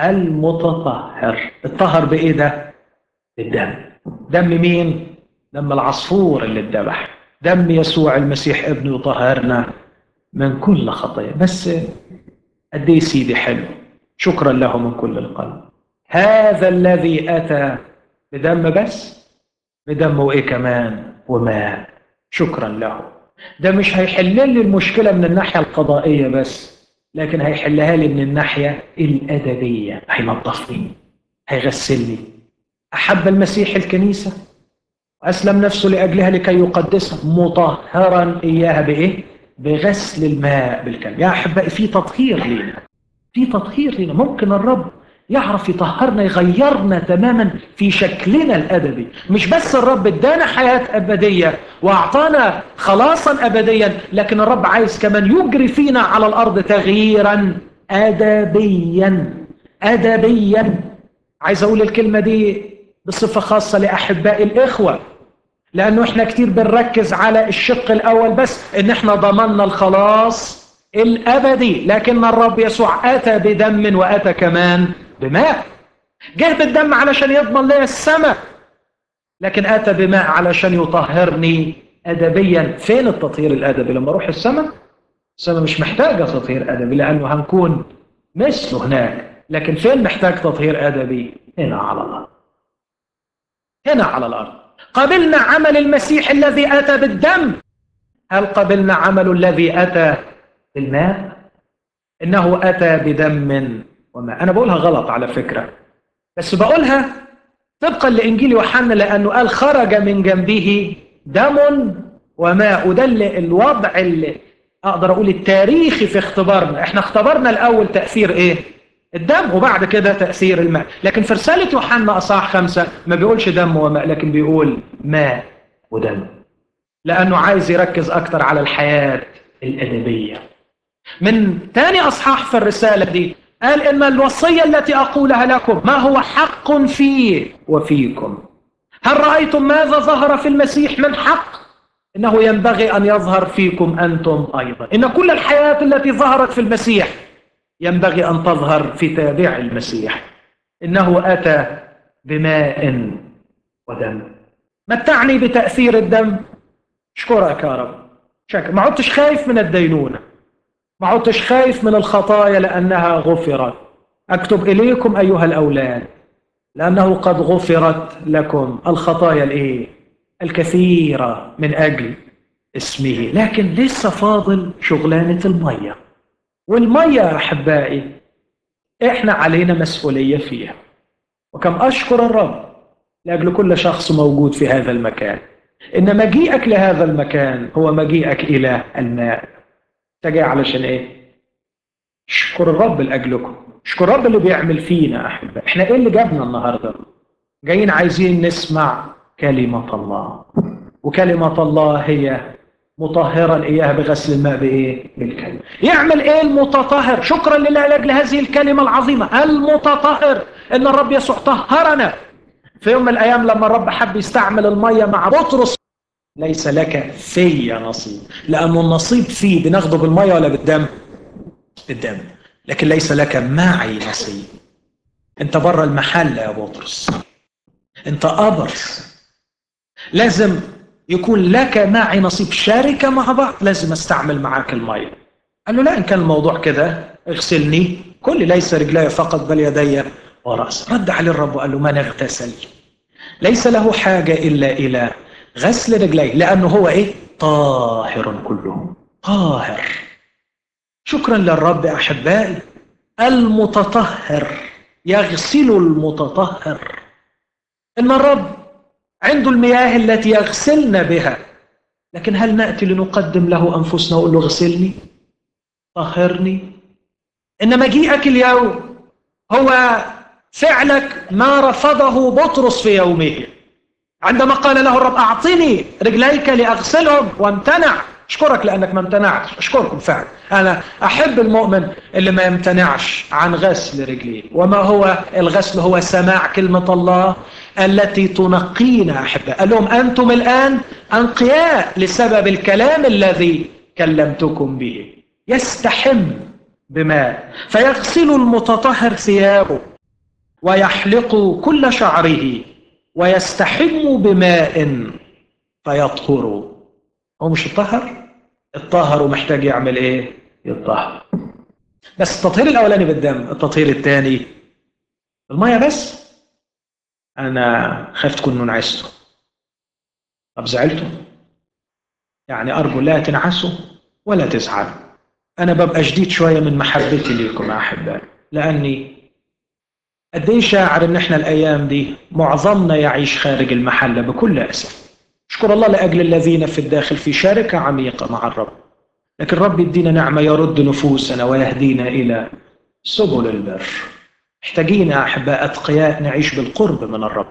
المتطهر الطهر بإيه ده؟ بالدم دم مين؟ دم العصفور اللي اتذبح دم يسوع المسيح ابنه يطهرنا من كل خطية بس قد ايه سيدي حلو شكرا له من كل القلب هذا الذي أتى بدم بس بدم وإيه كمان وماء شكرا له ده مش هيحل لي المشكلة من الناحية القضائية بس لكن هيحلها لي من الناحية الأدبية هينظفني هيغسلني أحب المسيح الكنيسة وأسلم نفسه لأجلها لكي يقدسها مطهرا إياها بإيه؟ بغسل الماء بالكلام يا أحبائي في تطهير لينا في تطهير لينا ممكن الرب يعرف يطهرنا يغيرنا تماما في شكلنا الأدبي مش بس الرب ادانا حياة أبدية وأعطانا خلاصا أبديا لكن الرب عايز كمان يجري فينا على الأرض تغييرا أدبيا أدبيا عايز أقول الكلمة دي بصفة خاصة لأحباء الإخوة لأنه إحنا كتير بنركز على الشق الأول بس إن إحنا ضمننا الخلاص الأبدي لكن الرب يسوع أتى بدم وأتى كمان بماء جه بالدم علشان يضمن لي السماء لكن أتى بماء علشان يطهرني أدبيا فين التطهير الأدبي لما أروح السماء السماء مش محتاجة تطهير أدبي لأنه هنكون مثله هناك لكن فين محتاج تطهير أدبي هنا على الأرض هنا على الأرض قبلنا عمل المسيح الذي أتى بالدم هل قبلنا عمل الذي أتى بالماء إنه أتى بدم وماء أنا بقولها غلط على فكرة بس بقولها طبقا لإنجيل يوحنا لأنه قال خرج من جنبه دم وماء وده الوضع اللي أقدر أقول التاريخي في اختبارنا احنا اختبرنا الأول تأثير إيه الدم وبعد كده تأثير الماء لكن في رسالة يوحنا أصحاح خمسة ما بيقولش دم وماء لكن بيقول ماء ودم لأنه عايز يركز أكتر على الحياة الأدبية من تاني أصحاح في الرسالة دي قال إن الوصية التي أقولها لكم ما هو حق فيه وفيكم هل رأيتم ماذا ظهر في المسيح من حق إنه ينبغي أن يظهر فيكم أنتم أيضا إن كل الحياة التي ظهرت في المسيح ينبغي أن تظهر في تابع المسيح إنه أتى بماء ودم متعني بتأثير الدم اشكرك يا رب شكرا ما عدتش خايف من الدينونة ما عدتش خايف من الخطايا لأنها غفرت أكتب إليكم أيها الأولاد لأنه قد غفرت لكم الخطايا الإيه؟ الكثيرة من أجل اسمه لكن لسه فاضل شغلانة المية والمية أحبائي إحنا علينا مسؤولية فيها وكم أشكر الرب لأجل كل شخص موجود في هذا المكان إن مجيئك لهذا المكان هو مجيئك إلى الماء تجي علشان إيه؟ اشكر الرب لأجلكم اشكر الرب اللي بيعمل فينا أحبائي إحنا إيه اللي جابنا النهاردة؟ جايين عايزين نسمع كلمة الله وكلمة الله هي مطهرا إياها بغسل الماء بإيه؟ بالكلمة يعمل إيه المتطهر؟ شكرا لله لأجل هذه الكلمة العظيمة المتطهر إن الرب يسوع طهرنا في يوم من الأيام لما الرب حب يستعمل المية مع بطرس ليس لك في نصيب لأنه النصيب فيه بناخده بالمية ولا بالدم؟ بالدم لكن ليس لك معي نصيب انت بره المحل يا بطرس انت أبرص لازم يكون لك معي نصيب شركة مع بعض لازم استعمل معاك المية قال له لا إن كان الموضوع كده اغسلني كل ليس رجلي فقط بل يدي ورأس رد عليه الرب وقال له من اغتسل ليس له حاجة إلا إلى غسل رجليه لأنه هو إيه طاهر كله طاهر شكرا للرب أحبائي المتطهر يغسل المتطهر إن الرب عنده المياه التي يغسلنا بها لكن هل نأتي لنقدم له أنفسنا ونقول له اغسلني طهرني إن مجيئك اليوم هو فعلك ما رفضه بطرس في يومه عندما قال له الرب أعطني رجليك لأغسلهم وامتنع أشكرك لأنك ما امتنعتش أشكركم فعلا أنا أحب المؤمن اللي ما يمتنعش عن غسل رجليه وما هو الغسل هو سماع كلمة الله التي تنقينا أحبة قال لهم أنتم الآن أنقياء لسبب الكلام الذي كلمتكم به يستحم بماء فيغسل المتطهر ثيابه ويحلق كل شعره ويستحم بماء فيطهر هو مش الطهر الطهر ومحتاج يعمل ايه يطهر بس التطهير الاولاني بالدم التطهير الثاني الميه بس انا خايف تكون نعسته طب زعلتوا يعني ارجو لا تنعسوا ولا تزعلوا انا ببقى شديد شويه من محبتي ليكم يا احبائي لاني قد ايه شاعر ان احنا الايام دي معظمنا يعيش خارج المحله بكل اسف اشكر الله لاجل الذين في الداخل في شركه عميقه مع الرب لكن الرب يدينا نعمه يرد نفوسنا ويهدينا الى سبل البر محتاجين يا احباء اتقياء نعيش بالقرب من الرب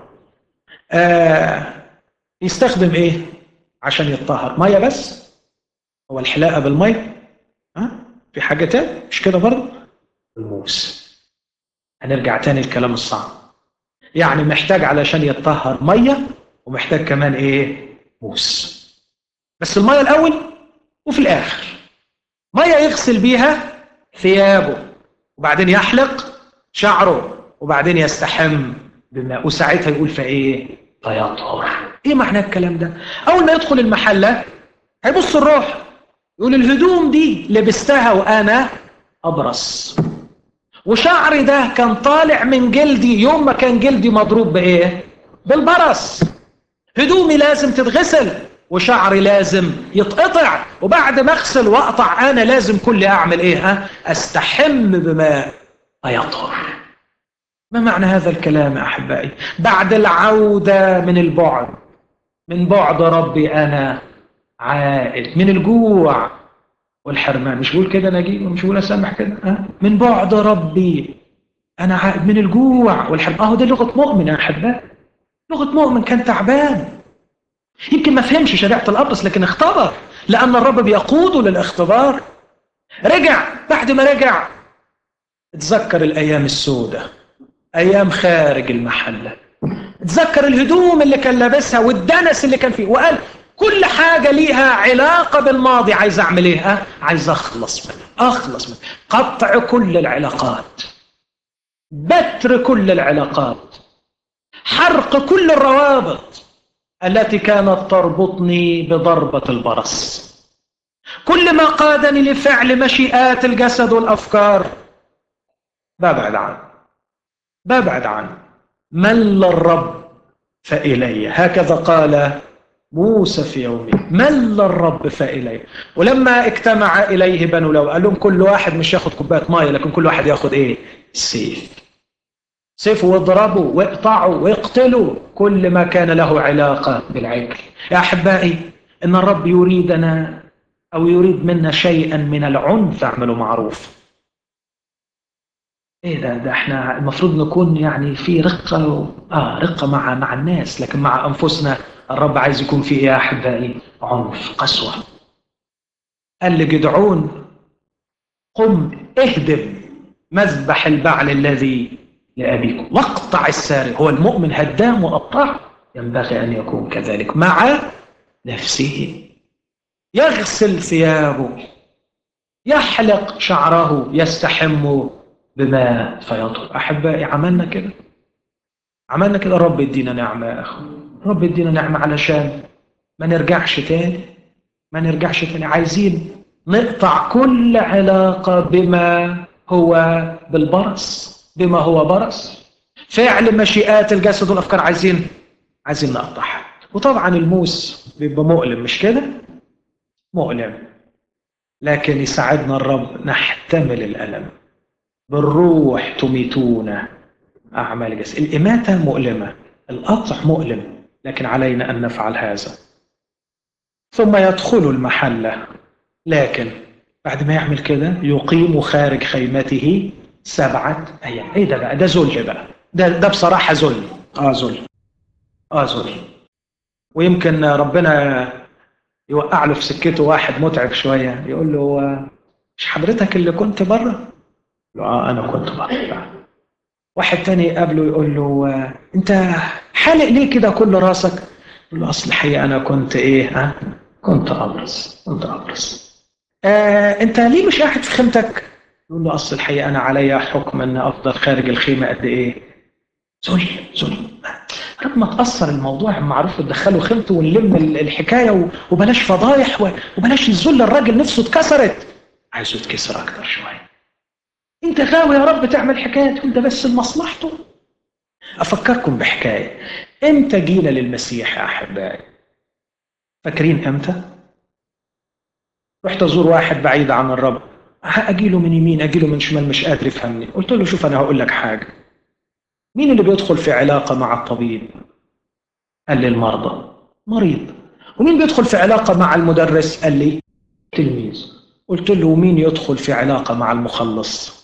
آه يستخدم ايه عشان يتطهر ميه بس هو الحلاقه بالميه ها أه؟ في حاجه تاني مش كده برضه الموس هنرجع تاني الكلام الصعب يعني محتاج علشان يتطهر ميه ومحتاج كمان ايه موس بس الميه الاول وفي الاخر ميه يغسل بيها ثيابه وبعدين يحلق شعره وبعدين يستحم بماء وساعتها يقول فايه فيطهر ايه معنى الكلام ده اول ما يدخل المحله هيبص الروح يقول الهدوم دي لبستها وانا ابرص وشعري ده كان طالع من جلدي يوم ما كان جلدي مضروب بايه بالبرص هدومي لازم تتغسل وشعري لازم يتقطع وبعد ما اغسل واقطع انا لازم كل اعمل ايه ها استحم بماء فيطهر ما معنى هذا الكلام يا احبائي بعد العوده من البعد من بعد ربي انا عائد من الجوع والحرمان مش بقول كده نجيب مش بقول اسامح كده أه؟ من بعد ربي انا عائد من الجوع والحرمان اهو ده لغه مؤمن يا احبائي لغه مؤمن كان تعبان يمكن ما فهمش شريعه الابرص لكن اختبر لان الرب بيقوده للاختبار رجع بعد ما رجع اتذكر الايام السوداء ايام خارج المحله اتذكر الهدوم اللي كان لابسها والدنس اللي كان فيه وقال كل حاجة ليها علاقة بالماضي عايز أعمل إيه؟ عايز أخلص منها أخلص منها قطع كل العلاقات بتر كل العلاقات حرق كل الروابط التي كانت تربطني بضربة البرص كل ما قادني لفعل مشيئات الجسد والأفكار ببعد عنه ببعد عنه مل الرب فإلي هكذا قال موسى في يومه مل الرب فإلي ولما اجتمع إليه بنو لو قال لهم كل واحد مش ياخد كوباية مية لكن كل واحد ياخد ايه سيف سيف واضربوا واقطعوا واقتلوا كل ما كان له علاقة بالعجل يا أحبائي إن الرب يريدنا أو يريد منا شيئا من العنف اعملوا معروف ايه ده ده احنا المفروض نكون يعني في رقه و... اه رقه مع مع الناس لكن مع انفسنا الرب عايز يكون في ايه يا احبائي عنف قسوه قال لجدعون قم اهدم مذبح البعل الذي لابيكم واقطع السارق هو المؤمن هدام وقطع ينبغي ان يكون كذلك مع نفسه يغسل ثيابه يحلق شعره يستحم بماء فيطهر احبائي عملنا كده عملنا كده رب يدينا نعمه يا اخو رب يدينا نعمه علشان ما نرجعش تاني ما نرجعش تاني عايزين نقطع كل علاقه بما هو بالبرص بما هو برص فعل مشيئات الجسد والافكار عايزين عايزين نقطعها وطبعا الموس بيبقى مؤلم مش كده مؤلم لكن يساعدنا الرب نحتمل الالم بالروح تميتون أعمال الجسد الإماتة مؤلمة القطع مؤلم لكن علينا أن نفعل هذا ثم يدخل المحلة لكن بعد ما يعمل كده يقيم خارج خيمته سبعة أيام إيه ده بقى ده ذل بقى ده, ده بصراحة ذل آه ذل آه ذل ويمكن ربنا يوقع له في سكته واحد متعب شوية يقول له مش حضرتك اللي كنت بره له اه انا كنت بره واحد تاني يقابله يقول له انت حالق ليه كده كل راسك يقول له اصل الحقيقه انا كنت ايه ها كنت ابرص كنت ابرص آه انت ليه مش قاعد في خيمتك يقول له اصل الحقيقه انا عليا حكم ان افضل خارج الخيمه قد ايه ذل ذل رب ما تأثر الموضوع معروف تدخله خيمته ونلم الحكاية وبلاش فضايح وبلاش الذل الراجل نفسه اتكسرت عايزه يتكسر أكتر شوية انت غاوي يا رب تعمل حكاية وانت بس لمصلحته افكركم بحكاية امتى جينا للمسيح يا احبائي فاكرين امتى رحت ازور واحد بعيد عن الرب اجيله من يمين اجيله من شمال مش قادر يفهمني قلت له شوف انا هقول لك حاجة مين اللي بيدخل في علاقة مع الطبيب قال لي المرضى مريض ومين بيدخل في علاقة مع المدرس قال لي تلميذ قلت له مين يدخل في علاقة مع المخلص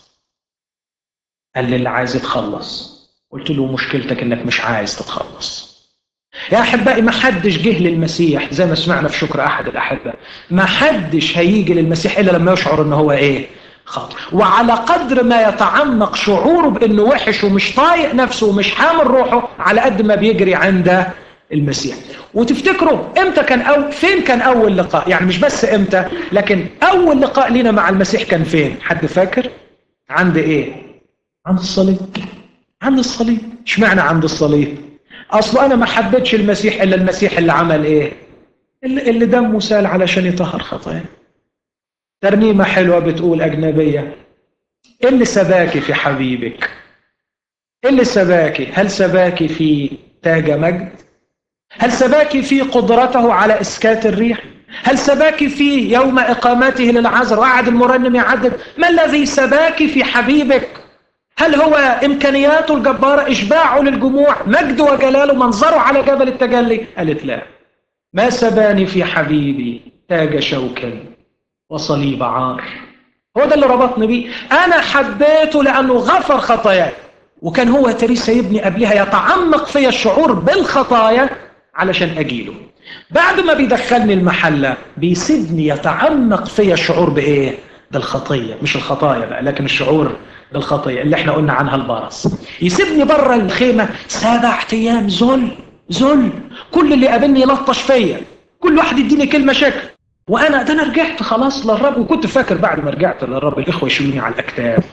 قال لي اللي عايز يتخلص قلت له مشكلتك انك مش عايز تتخلص يا احبائي ما حدش جه للمسيح زي ما سمعنا في شكر احد الاحباء ما حدش هيجي للمسيح الا لما يشعر ان هو ايه خاطر وعلى قدر ما يتعمق شعوره بانه وحش ومش طايق نفسه ومش حامل روحه على قد ما بيجري عند المسيح وتفتكروا امتى كان أو فين كان اول لقاء يعني مش بس امتى لكن اول لقاء لنا مع المسيح كان فين حد فاكر عند ايه عند الصليب عند الصليب اشمعنى عند الصليب اصل انا ما حبيتش المسيح الا المسيح اللي عمل ايه اللي, اللي دمه سال علشان يطهر خطايا ترنيمه حلوه بتقول اجنبيه ايه اللي سباكي في حبيبك ايه اللي سباكي هل سباكي في تاج مجد هل سباكي في قدرته على اسكات الريح هل سباكي في يوم اقامته للعذر وقعد المرنم يعدد ما الذي سباكي في حبيبك هل هو إمكانياته الجبارة إشباعه للجموع مجد وجلاله منظره على جبل التجلي قالت لا ما سباني في حبيبي تاج شوك وصليب عار هو ده اللي ربطني بيه أنا حبيته لأنه غفر خطاياي وكان هو تريسا يبني قبلها يتعمق في الشعور بالخطايا علشان أجيله بعد ما بيدخلني المحلة بيسيبني يتعمق في الشعور بإيه بالخطية مش الخطايا بقى لكن الشعور بالخطية اللي احنا قلنا عنها البرص يسيبني بره الخيمة سبع ايام ذل ذل كل اللي قابلني يلطش فيا كل واحد يديني كلمة شكل وانا ده انا رجعت خلاص للرب وكنت فاكر بعد ما رجعت للرب الاخوة يشيلوني على الاكتاف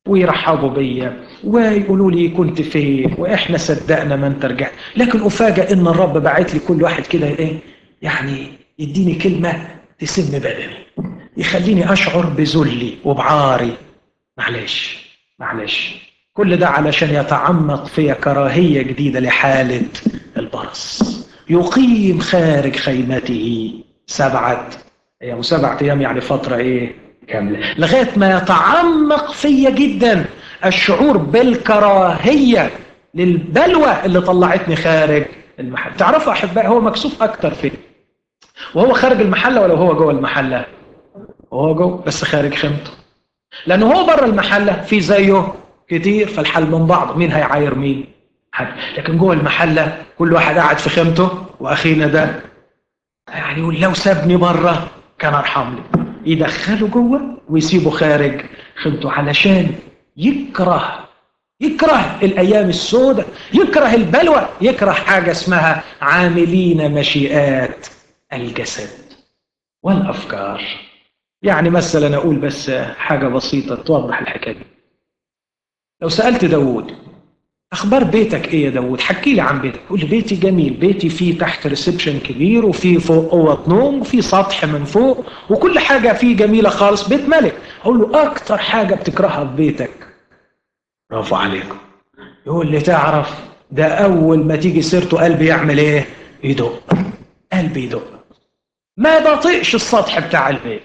ويرحبوا بيا ويقولوا لي كنت فين واحنا صدقنا ما انت رجعت لكن افاجئ ان الرب باعت لي كل واحد كده ايه يعني يديني كلمه تسم بدني يخليني اشعر بذلي وبعاري معلش معلش كل ده علشان يتعمق في كراهيه جديده لحاله البرص يقيم خارج خيمته سبعه ايام وسبعه ايام يعني فتره ايه كامله لغايه ما يتعمق فيا جدا الشعور بالكراهيه للبلوى اللي طلعتني خارج المحل تعرفوا احبائي هو مكسوف اكتر فين وهو خارج المحله ولا هو جوه المحله وهو جوه بس خارج خيمته لانه هو بره المحله في زيه كتير فالحل من بعض مين هيعاير مين حد لكن جوه المحله كل واحد قاعد في خيمته واخينا ده يعني يقول لو سابني بره كان ارحم لي يدخله جوه ويسيبه خارج خيمته علشان يكره يكره الايام السوداء يكره البلوى يكره حاجه اسمها عاملين مشيئات الجسد والافكار يعني مثلا اقول بس حاجه بسيطه توضح الحكايه دي لو سالت داوود اخبار بيتك ايه يا داوود حكي لي عن بيتك يقول لي بيتي جميل بيتي فيه تحت ريسبشن كبير وفيه فوق اوضه نوم وفيه سطح من فوق وكل حاجه فيه جميله خالص بيت ملك اقول له اكتر حاجه بتكرهها في بيتك برافو عليكم يقول لي تعرف ده اول ما تيجي سيرته قلبي يعمل ايه يدق قلبي يدق ما بطيقش السطح بتاع البيت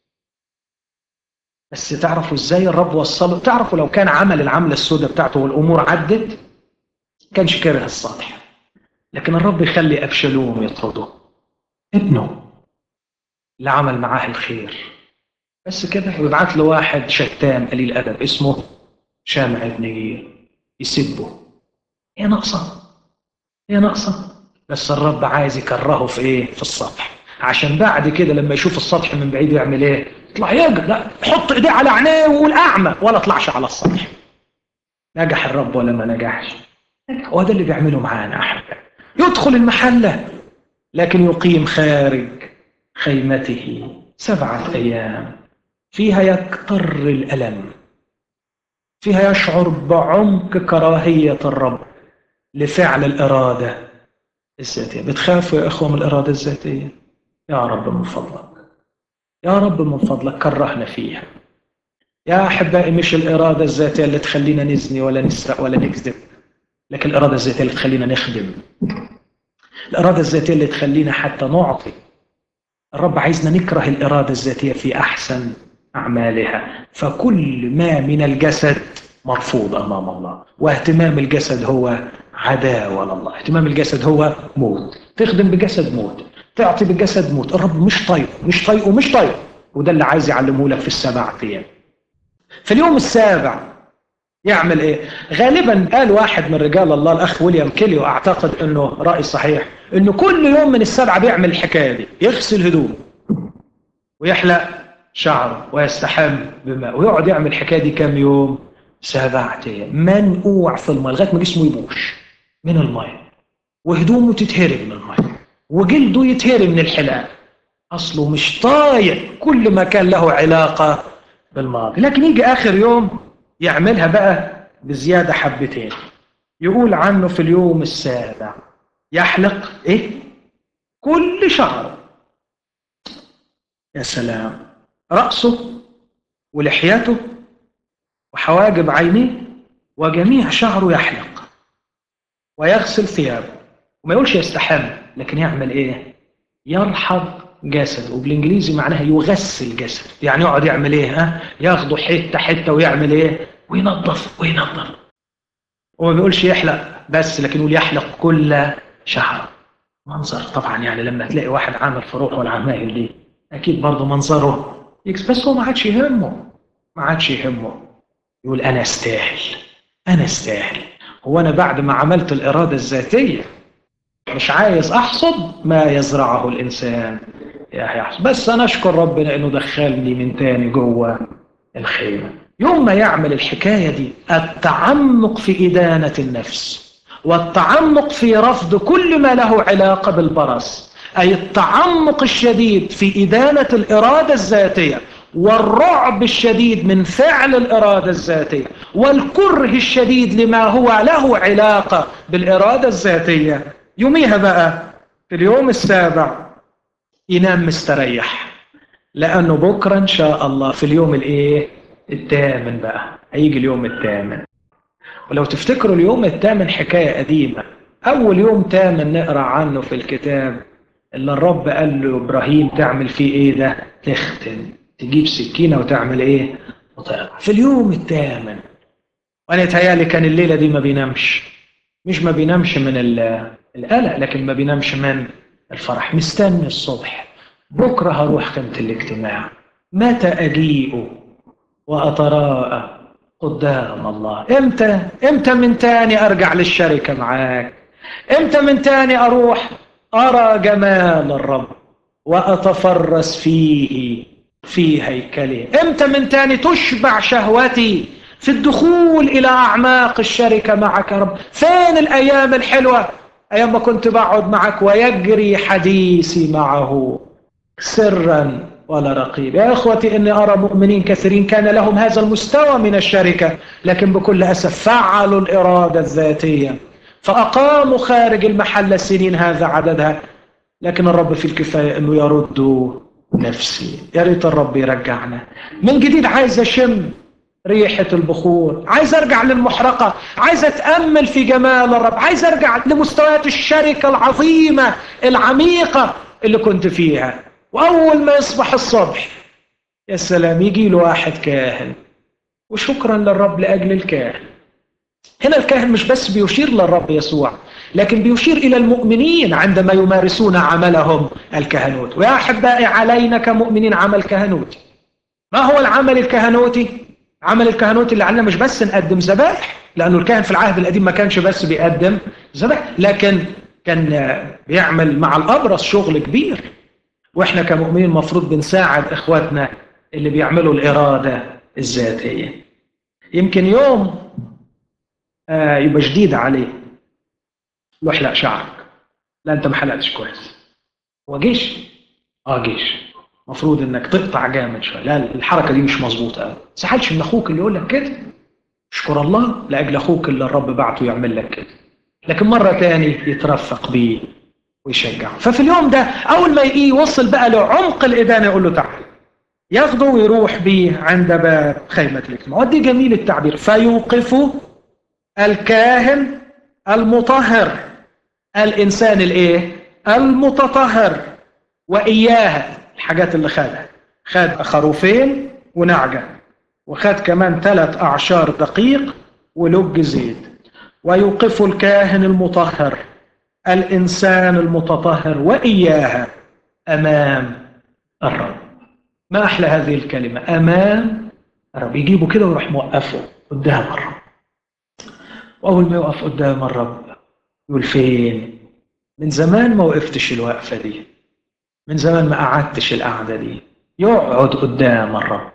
بس تعرفوا ازاي الرب وصله تعرفوا لو كان عمل العملة السوداء بتاعته والامور عدت كانش كاره السطح لكن الرب يخلي ابشالوم يطرده ابنه اللي عمل معاه الخير بس كده ويبعت له واحد شتام قليل ادب اسمه شامع بن جير يسبه هي ناقصه هي ناقصه بس الرب عايز يكرهه في ايه في السطح عشان بعد كده لما يشوف السطح من بعيد يعمل ايه يطلع يجري لا يحط ايديه على عينيه ويقول اعمى ولا طلعش على السطح نجح الرب ولا ما نجحش هو ده اللي بيعمله معانا احبائي يدخل المحله لكن يقيم خارج خيمته سبعه ايام فيها يكتر الالم فيها يشعر بعمق كراهيه الرب لفعل الاراده الذاتيه بتخافوا يا اخوه من الاراده الذاتيه يا رب من فضلك يا رب من فضلك كرهنا فيها يا أحبائي مش الإرادة الذاتية اللي تخلينا نزني ولا نسرق ولا نكذب لكن الإرادة الذاتية اللي تخلينا نخدم الإرادة الذاتية اللي تخلينا حتى نعطي الرب عايزنا نكره الإرادة الذاتية في أحسن أعمالها فكل ما من الجسد مرفوض أمام الله واهتمام الجسد هو عداوة لله اهتمام الجسد هو موت تخدم بجسد موت تعطي بالجسد موت الرب مش طايق مش طايق ومش طايق وده اللي عايز يعلمه لك في السبع ايام في اليوم السابع يعمل ايه غالبا قال واحد من رجال الله الاخ ويليام كيلي واعتقد انه راي صحيح انه كل يوم من السبعه بيعمل الحكايه دي يغسل هدومه ويحلق شعره ويستحم بماء ويقعد يعمل الحكايه دي كام يوم سبعة ايام منقوع في الماء لغايه ما جسمه يبوش من الماء وهدومه تتهرب من الماء وجلده يتهري من الحلاق أصله مش طايق كل ما كان له علاقة بالماضي لكن يجي آخر يوم يعملها بقى بزيادة حبتين يقول عنه في اليوم السابع يحلق إيه كل شعره يا سلام رأسه ولحيته وحواجب عينيه وجميع شعره يحلق ويغسل ثيابه وما يقولش يستحم لكن يعمل ايه يرحب جسد وبالانجليزي معناها يغسل جسد يعني يقعد يعمل ايه ها ياخده حته حته ويعمل ايه وينظف وينظف وما بيقولش يحلق بس لكن يقول يحلق كل شعر منظر طبعا يعني لما تلاقي واحد عامل في روحه العمايل دي اكيد برضه منظره يكس بس هو ما عادش يهمه ما عادش يهمه يقول انا استاهل انا استاهل هو انا بعد ما عملت الاراده الذاتيه مش عايز احصد ما يزرعه الانسان يحصد بس انا اشكر ربنا انه دخلني من تاني جوه الخيمه يوم ما يعمل الحكايه دي التعمق في ادانه النفس والتعمق في رفض كل ما له علاقه بالبرص اي التعمق الشديد في ادانه الاراده الذاتيه والرعب الشديد من فعل الإرادة الذاتية والكره الشديد لما هو له علاقة بالإرادة الذاتية يوميها بقى في اليوم السابع ينام مستريح لأنه بكرة إن شاء الله في اليوم الإيه الثامن بقى هيجي اليوم الثامن ولو تفتكروا اليوم الثامن حكاية قديمة أول يوم ثامن نقرأ عنه في الكتاب اللي الرب قال له إبراهيم تعمل فيه إيه ده تختن تجيب سكينة وتعمل إيه وتقطع في اليوم الثامن وأنا يتهيألي كان الليلة دي ما بينامش مش ما بينامش من القلق لكن ما بينامش من الفرح مستني الصبح بكرة هروح خيمة الاجتماع متى أجيء وأتراءى قدام الله امتى امتى من تاني ارجع للشركة معاك امتى من تاني اروح ارى جمال الرب واتفرس فيه في هيكله امتى من تاني تشبع شهوتي في الدخول الى اعماق الشركة معك يا رب فين الايام الحلوة ايام ما كنت بقعد معك ويجري حديثي معه سرا ولا رقيب يا اخوتي اني ارى مؤمنين كثيرين كان لهم هذا المستوى من الشركه لكن بكل اسف فعلوا الاراده الذاتيه فاقاموا خارج المحله سنين هذا عددها لكن الرب في الكفايه انه يرد نفسي يا ريت الرب يرجعنا من جديد عايز اشم ريحة البخور عايز ارجع للمحرقة عايز اتأمل في جمال الرب عايز ارجع لمستويات الشركة العظيمة العميقة اللي كنت فيها وأول ما يصبح الصبح يا سلام يجي له واحد كاهن وشكرا للرب لأجل الكاهن هنا الكاهن مش بس بيشير للرب يسوع لكن بيشير إلى المؤمنين عندما يمارسون عملهم الكهنوت ويا أحبائي علينا كمؤمنين عمل كهنوتي ما هو العمل الكهنوتي؟ عمل الكهنوتي اللي علينا مش بس نقدم ذبائح لأنه الكاهن في العهد القديم ما كانش بس بيقدم ذبائح لكن كان بيعمل مع الأبرص شغل كبير واحنا كمؤمنين المفروض بنساعد اخواتنا اللي بيعملوا الاراده الذاتيه يمكن يوم آه يبقى جديد عليه له احلق شعرك لا انت ما حلقتش كويس هو جيش اه جيش المفروض انك تقطع جامد شويه لا الحركه دي مش مظبوطه قوي سحلش من اخوك اللي يقول لك كده اشكر الله لاجل اخوك اللي الرب بعته يعمل لك كده لكن مره تاني يترفق بيه ويشجعه ففي اليوم ده اول ما يوصل بقى لعمق الادانه يقول له تعال ياخده ويروح بيه عند باب خيمه الاجتماع ودي جميل التعبير فيوقف الكاهن المطهر الانسان الايه المتطهر واياها الحاجات اللي خدها خد خروفين ونعجه وخد كمان ثلاث اعشار دقيق ولج زيت ويوقف الكاهن المطهر الإنسان المتطهر وإياها أمام الرب ما أحلى هذه الكلمة أمام الرب يجيبه كده ويروح موقفه قدام الرب وأول ما يقف قدام الرب يقول فين من زمان ما وقفتش الوقفة دي من زمان ما قعدتش القعدة دي يقعد قدام الرب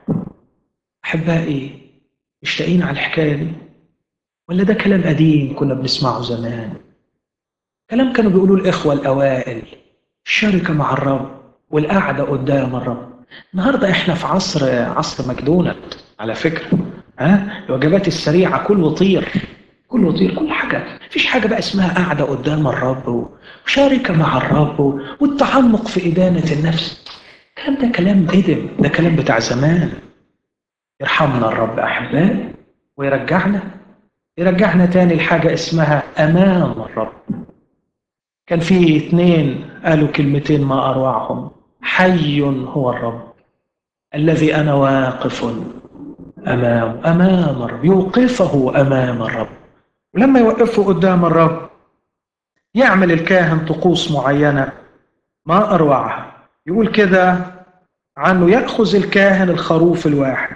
أحبائي مشتاقين على الحكاية دي ولا ده كلام قديم كنا بنسمعه زمان كلام كانوا بيقولوا الإخوة الأوائل الشركة مع الرب والقعدة قدام الرب النهاردة إحنا في عصر عصر ماكدونالد على فكرة ها الوجبات السريعة كله طير كله طير كل حاجة مفيش حاجة بقى اسمها قعدة قدام الرب وشاركة مع الرب والتعمق في إدانة النفس الكلام ده كلام قدم ده كلام بتاع زمان يرحمنا الرب أحبائي ويرجعنا يرجعنا تاني لحاجة اسمها أمام الرب كان في اثنين قالوا كلمتين ما أروعهم حي هو الرب الذي أنا واقف أمام أمام الرب يوقفه أمام الرب ولما يوقفه قدام الرب يعمل الكاهن طقوس معينة ما أروعها يقول كده عنه يأخذ الكاهن الخروف الواحد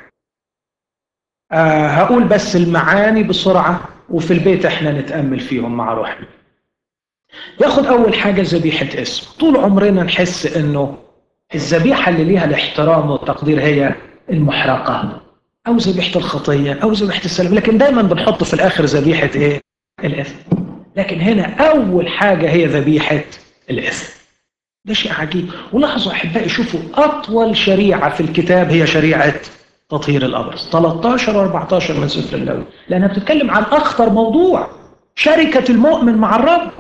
أه هقول بس المعاني بسرعة وفي البيت احنا نتأمل فيهم مع روحنا ياخد أول حاجة ذبيحة اسم طول عمرنا نحس إنه الذبيحة اللي ليها الاحترام والتقدير هي المحرقة أو ذبيحة الخطية أو ذبيحة السلام لكن دايما بنحط في الآخر ذبيحة إيه؟ الإثم لكن هنا أول حاجة هي ذبيحة الإثم ده شيء عجيب ولاحظوا احبائي شوفوا اطول شريعه في الكتاب هي شريعه تطهير الابرص 13 و14 من سفر النبي لانها بتتكلم عن اخطر موضوع شركه المؤمن مع الرب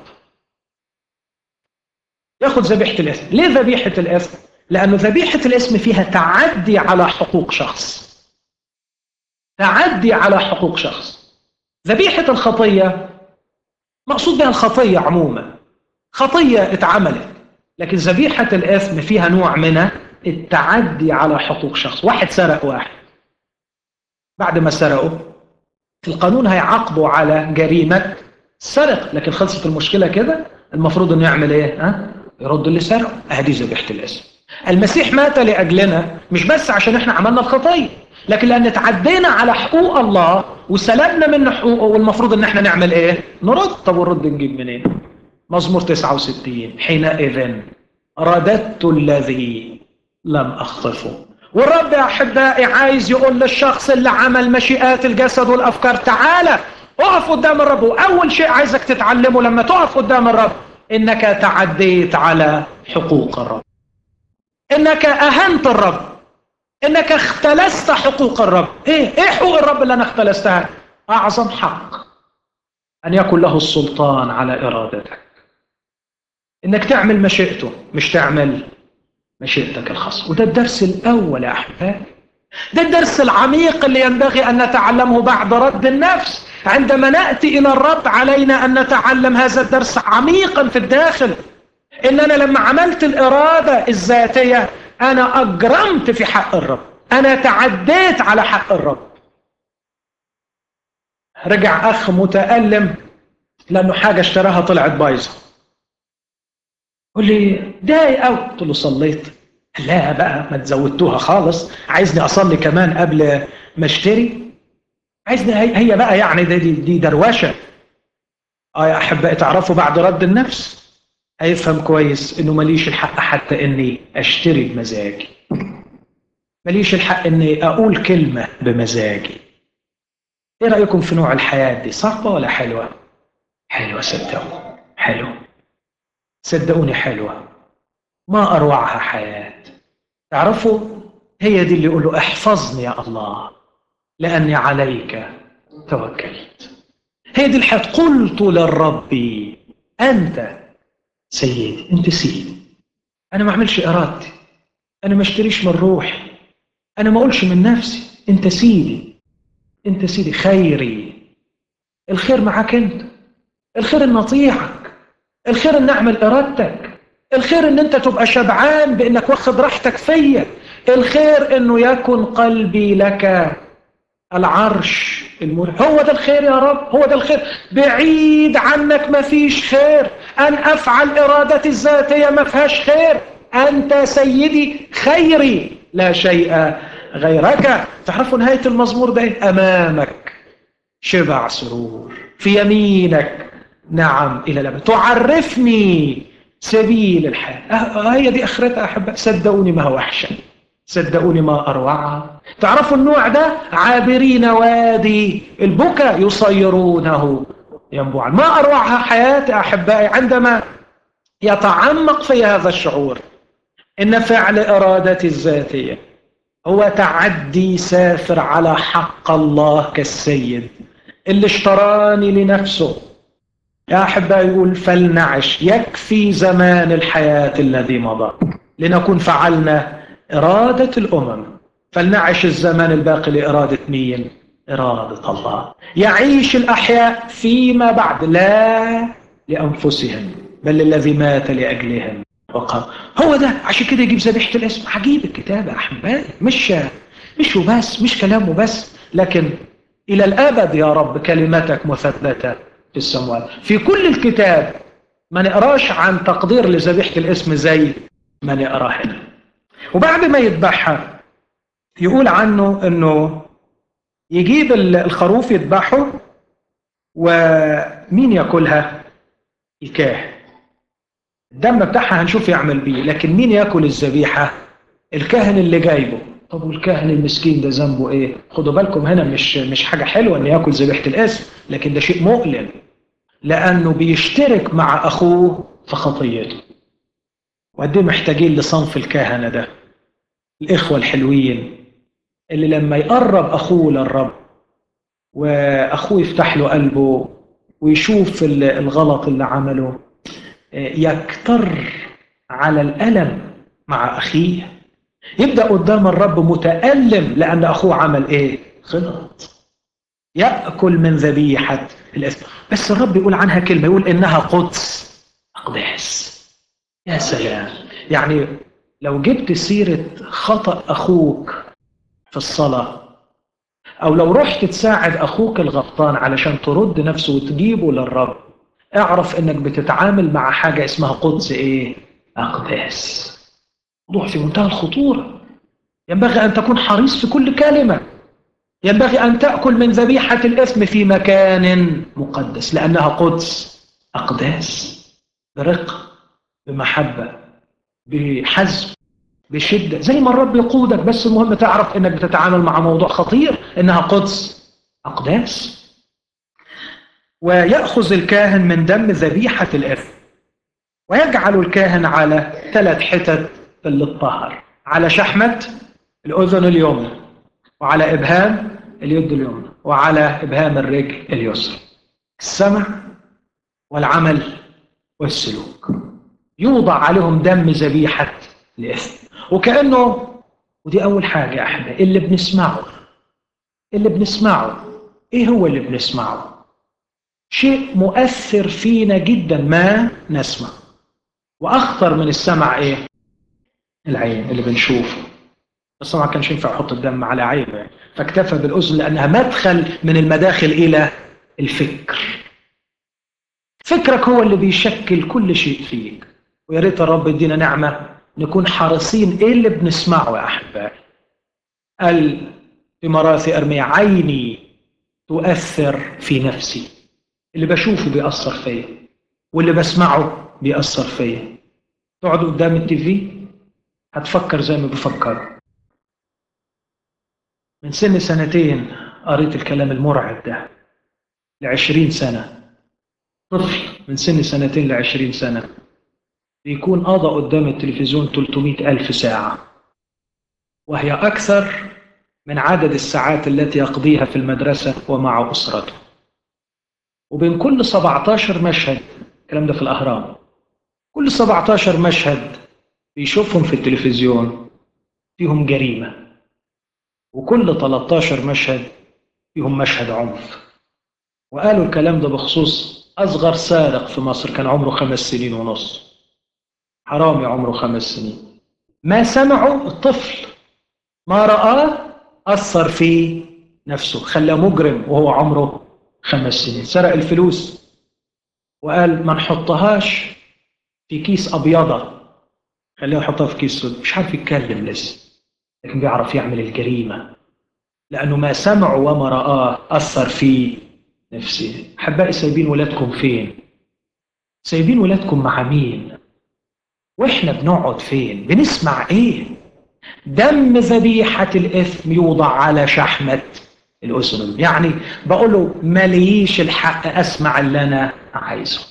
ياخذ ذبيحه الاثم ليه ذبيحه الاثم لانه ذبيحه الاثم فيها تعدي على حقوق شخص تعدي على حقوق شخص ذبيحه الخطيه مقصود بها الخطيه عموما خطيه اتعملت لكن ذبيحه الاثم فيها نوع من التعدي على حقوق شخص واحد سرق واحد بعد ما سرقه القانون هيعاقبه على جريمه سرق لكن خلصت المشكله كده المفروض انه يعمل ايه ها يرد اللي سرقه اهدي ذبيحه الاسم المسيح مات لاجلنا مش بس عشان احنا عملنا الخطيه لكن لان تعدينا على حقوق الله وسلبنا منه حقوقه والمفروض ان احنا نعمل ايه نرد طب ونرد نجيب منين مزمور 69 حينئذ رددت الذي لم اخطفه والرب يا احبائي عايز يقول للشخص اللي عمل مشيئات الجسد والافكار تعالى اقف قدام الرب واول شيء عايزك تتعلمه لما تقف قدام الرب انك تعديت على حقوق الرب انك اهنت الرب انك اختلست حقوق الرب ايه ايه حقوق الرب اللي انا اختلستها اعظم حق ان يكون له السلطان على ارادتك انك تعمل مشيئته مش تعمل مشيئتك الخاصه وده الدرس الاول يا احبائي ده الدرس العميق اللي ينبغي ان نتعلمه بعد رد النفس عندما ناتي الى الرب علينا ان نتعلم هذا الدرس عميقا في الداخل ان انا لما عملت الاراده الذاتيه انا اجرمت في حق الرب انا تعديت على حق الرب رجع اخ متالم لانه حاجه اشتراها طلعت بايظه قول لي دايق قوي قلت له صليت لا بقى ما تزودتوها خالص عايزني اصلي كمان قبل ما اشتري عايزني هي بقى يعني دي, دي, دي دروشه اه يا احبائي تعرفوا بعد رد النفس هيفهم كويس انه ماليش الحق حتى اني اشتري بمزاجي ماليش الحق اني اقول كلمه بمزاجي ايه رايكم في نوع الحياه دي صعبه ولا حلوه حلوه صدقوا حلوه صدقوني حلوه ما اروعها حياه تعرفوا هي دي اللي يقولوا احفظني يا الله لاني عليك توكلت هي دي الحياه قلت للرب انت سيدي انت سيدي انا ما اعملش ارادتي انا ما اشتريش من روحي انا ما اقولش من نفسي انت سيدي انت سيدي خيري الخير معاك انت الخير ان اطيعك الخير ان اعمل ارادتك الخير ان انت تبقى شبعان بانك واخد راحتك فيا الخير انه يكن قلبي لك العرش المرح هو ده الخير يا رب هو ده الخير بعيد عنك ما فيش خير أن أفعل إرادتي الذاتية ما فيهاش خير أنت سيدي خيري لا شيء غيرك تعرفوا نهاية المزمور ده إيه؟ أمامك شبع سرور في يمينك نعم إلى الأبد تعرفني سبيل الحياة هي دي آخرتها أحبة صدقوني ما هو أحشى صدقوني ما أروعها تعرفوا النوع ده عابرين وادي البكا يصيرونه ينبوعا ما أروعها حياتي أحبائي عندما يتعمق في هذا الشعور إن فعل إرادتي الذاتية هو تعدي سافر على حق الله كالسيد اللي اشتراني لنفسه يا أحبائي يقول فلنعش يكفي زمان الحياة الذي مضى لنكون فعلنا إرادة الأمم فلنعش الزمان الباقي لإرادة مين؟ إرادة الله يعيش الأحياء فيما بعد لا لأنفسهم بل للذي مات لأجلهم وقال هو ده عشان كده يجيب ذبيحة الاسم عجيب الكتاب يا أحبائي مش مش وبس مش كلامه بس لكن إلى الأبد يا رب كلمتك مثبتة في السماوات في كل الكتاب ما نقراش عن تقدير لذبيحة الاسم زي ما نقرا هنا وبعد ما يذبحها يقول عنه انه يجيب الخروف يذبحه ومين ياكلها الكاهن الدم بتاعها هنشوف يعمل بيه لكن مين ياكل الذبيحه الكاهن اللي جايبه طب والكاهن المسكين ده ذنبه ايه خدوا بالكم هنا مش مش حاجه حلوه ان ياكل ذبيحه الاسم لكن ده شيء مؤلم لانه بيشترك مع اخوه في خطيته وقد ايه محتاجين لصنف الكهنه ده الاخوه الحلوين اللي لما يقرب اخوه للرب واخوه يفتح له قلبه ويشوف الغلط اللي عمله يكتر على الالم مع اخيه يبدا قدام الرب متالم لان اخوه عمل ايه غلط ياكل من ذبيحه الاثم بس الرب يقول عنها كلمه يقول انها قدس اقداس يا سلام يعني لو جبت سيره خطا اخوك في الصلاه او لو رحت تساعد اخوك الغلطان علشان ترد نفسه وتجيبه للرب اعرف انك بتتعامل مع حاجه اسمها قدس ايه اقداس موضوع في منتهى الخطوره ينبغي ان تكون حريص في كل كلمه ينبغي ان تاكل من ذبيحه الاثم في مكان مقدس لانها قدس اقداس برقه بمحبه بحزم بشده زي ما الرب يقودك بس المهم تعرف انك بتتعامل مع موضوع خطير انها قدس اقداس وياخذ الكاهن من دم ذبيحه الاثم ويجعل الكاهن على ثلاث حتت للطهر على شحمه الاذن اليمنى وعلى ابهام اليد اليمنى وعلى ابهام الرجل اليسرى السمع والعمل والسلوك يوضع عليهم دم ذبيحه الاثم وكانه ودي اول حاجه يا احبائي اللي بنسمعه اللي بنسمعه ايه هو اللي بنسمعه شيء مؤثر فينا جدا ما نسمع واخطر من السمع ايه العين اللي بنشوفه بس ما كانش ينفع احط الدم على عينه يعني. فاكتفى بالاذن لانها مدخل من المداخل الى الفكر فكرك هو اللي بيشكل كل شيء فيك ويا ريت الرب يدينا نعمه نكون حريصين ايه اللي بنسمعه يا احبائي قال في مراثي ارميا عيني تؤثر في نفسي اللي بشوفه بيأثر فيا واللي بسمعه بيأثر فيا تقعد قدام التيفي هتفكر زي ما بفكر من سن سنتين قريت الكلام المرعب ده لعشرين سنة طفل من سن سنتين لعشرين سنة بيكون قضى قدام التلفزيون 300 ألف ساعة وهي أكثر من عدد الساعات التي يقضيها في المدرسة ومع أسرته وبين كل 17 مشهد الكلام ده في الأهرام كل 17 مشهد بيشوفهم في التلفزيون فيهم جريمة وكل 13 مشهد فيهم مشهد عنف وقالوا الكلام ده بخصوص أصغر سارق في مصر كان عمره خمس سنين ونص حرامي عمره خمس سنين ما سمعه الطفل ما رآه أثر في نفسه خلاه مجرم وهو عمره خمس سنين سرق الفلوس وقال ما نحطهاش في كيس أبيضة خليه يحطها في كيس سود مش عارف يتكلم لسه لكن بيعرف يعمل الجريمة لأنه ما سمعه وما رآه أثر في نفسه أحبائي سايبين ولادكم فين؟ سايبين ولادكم مع مين؟ واحنا بنقعد فين بنسمع ايه دم ذبيحة الإثم يوضع على شحمة الأذن يعني بقول له ماليش الحق أسمع اللي أنا عايزه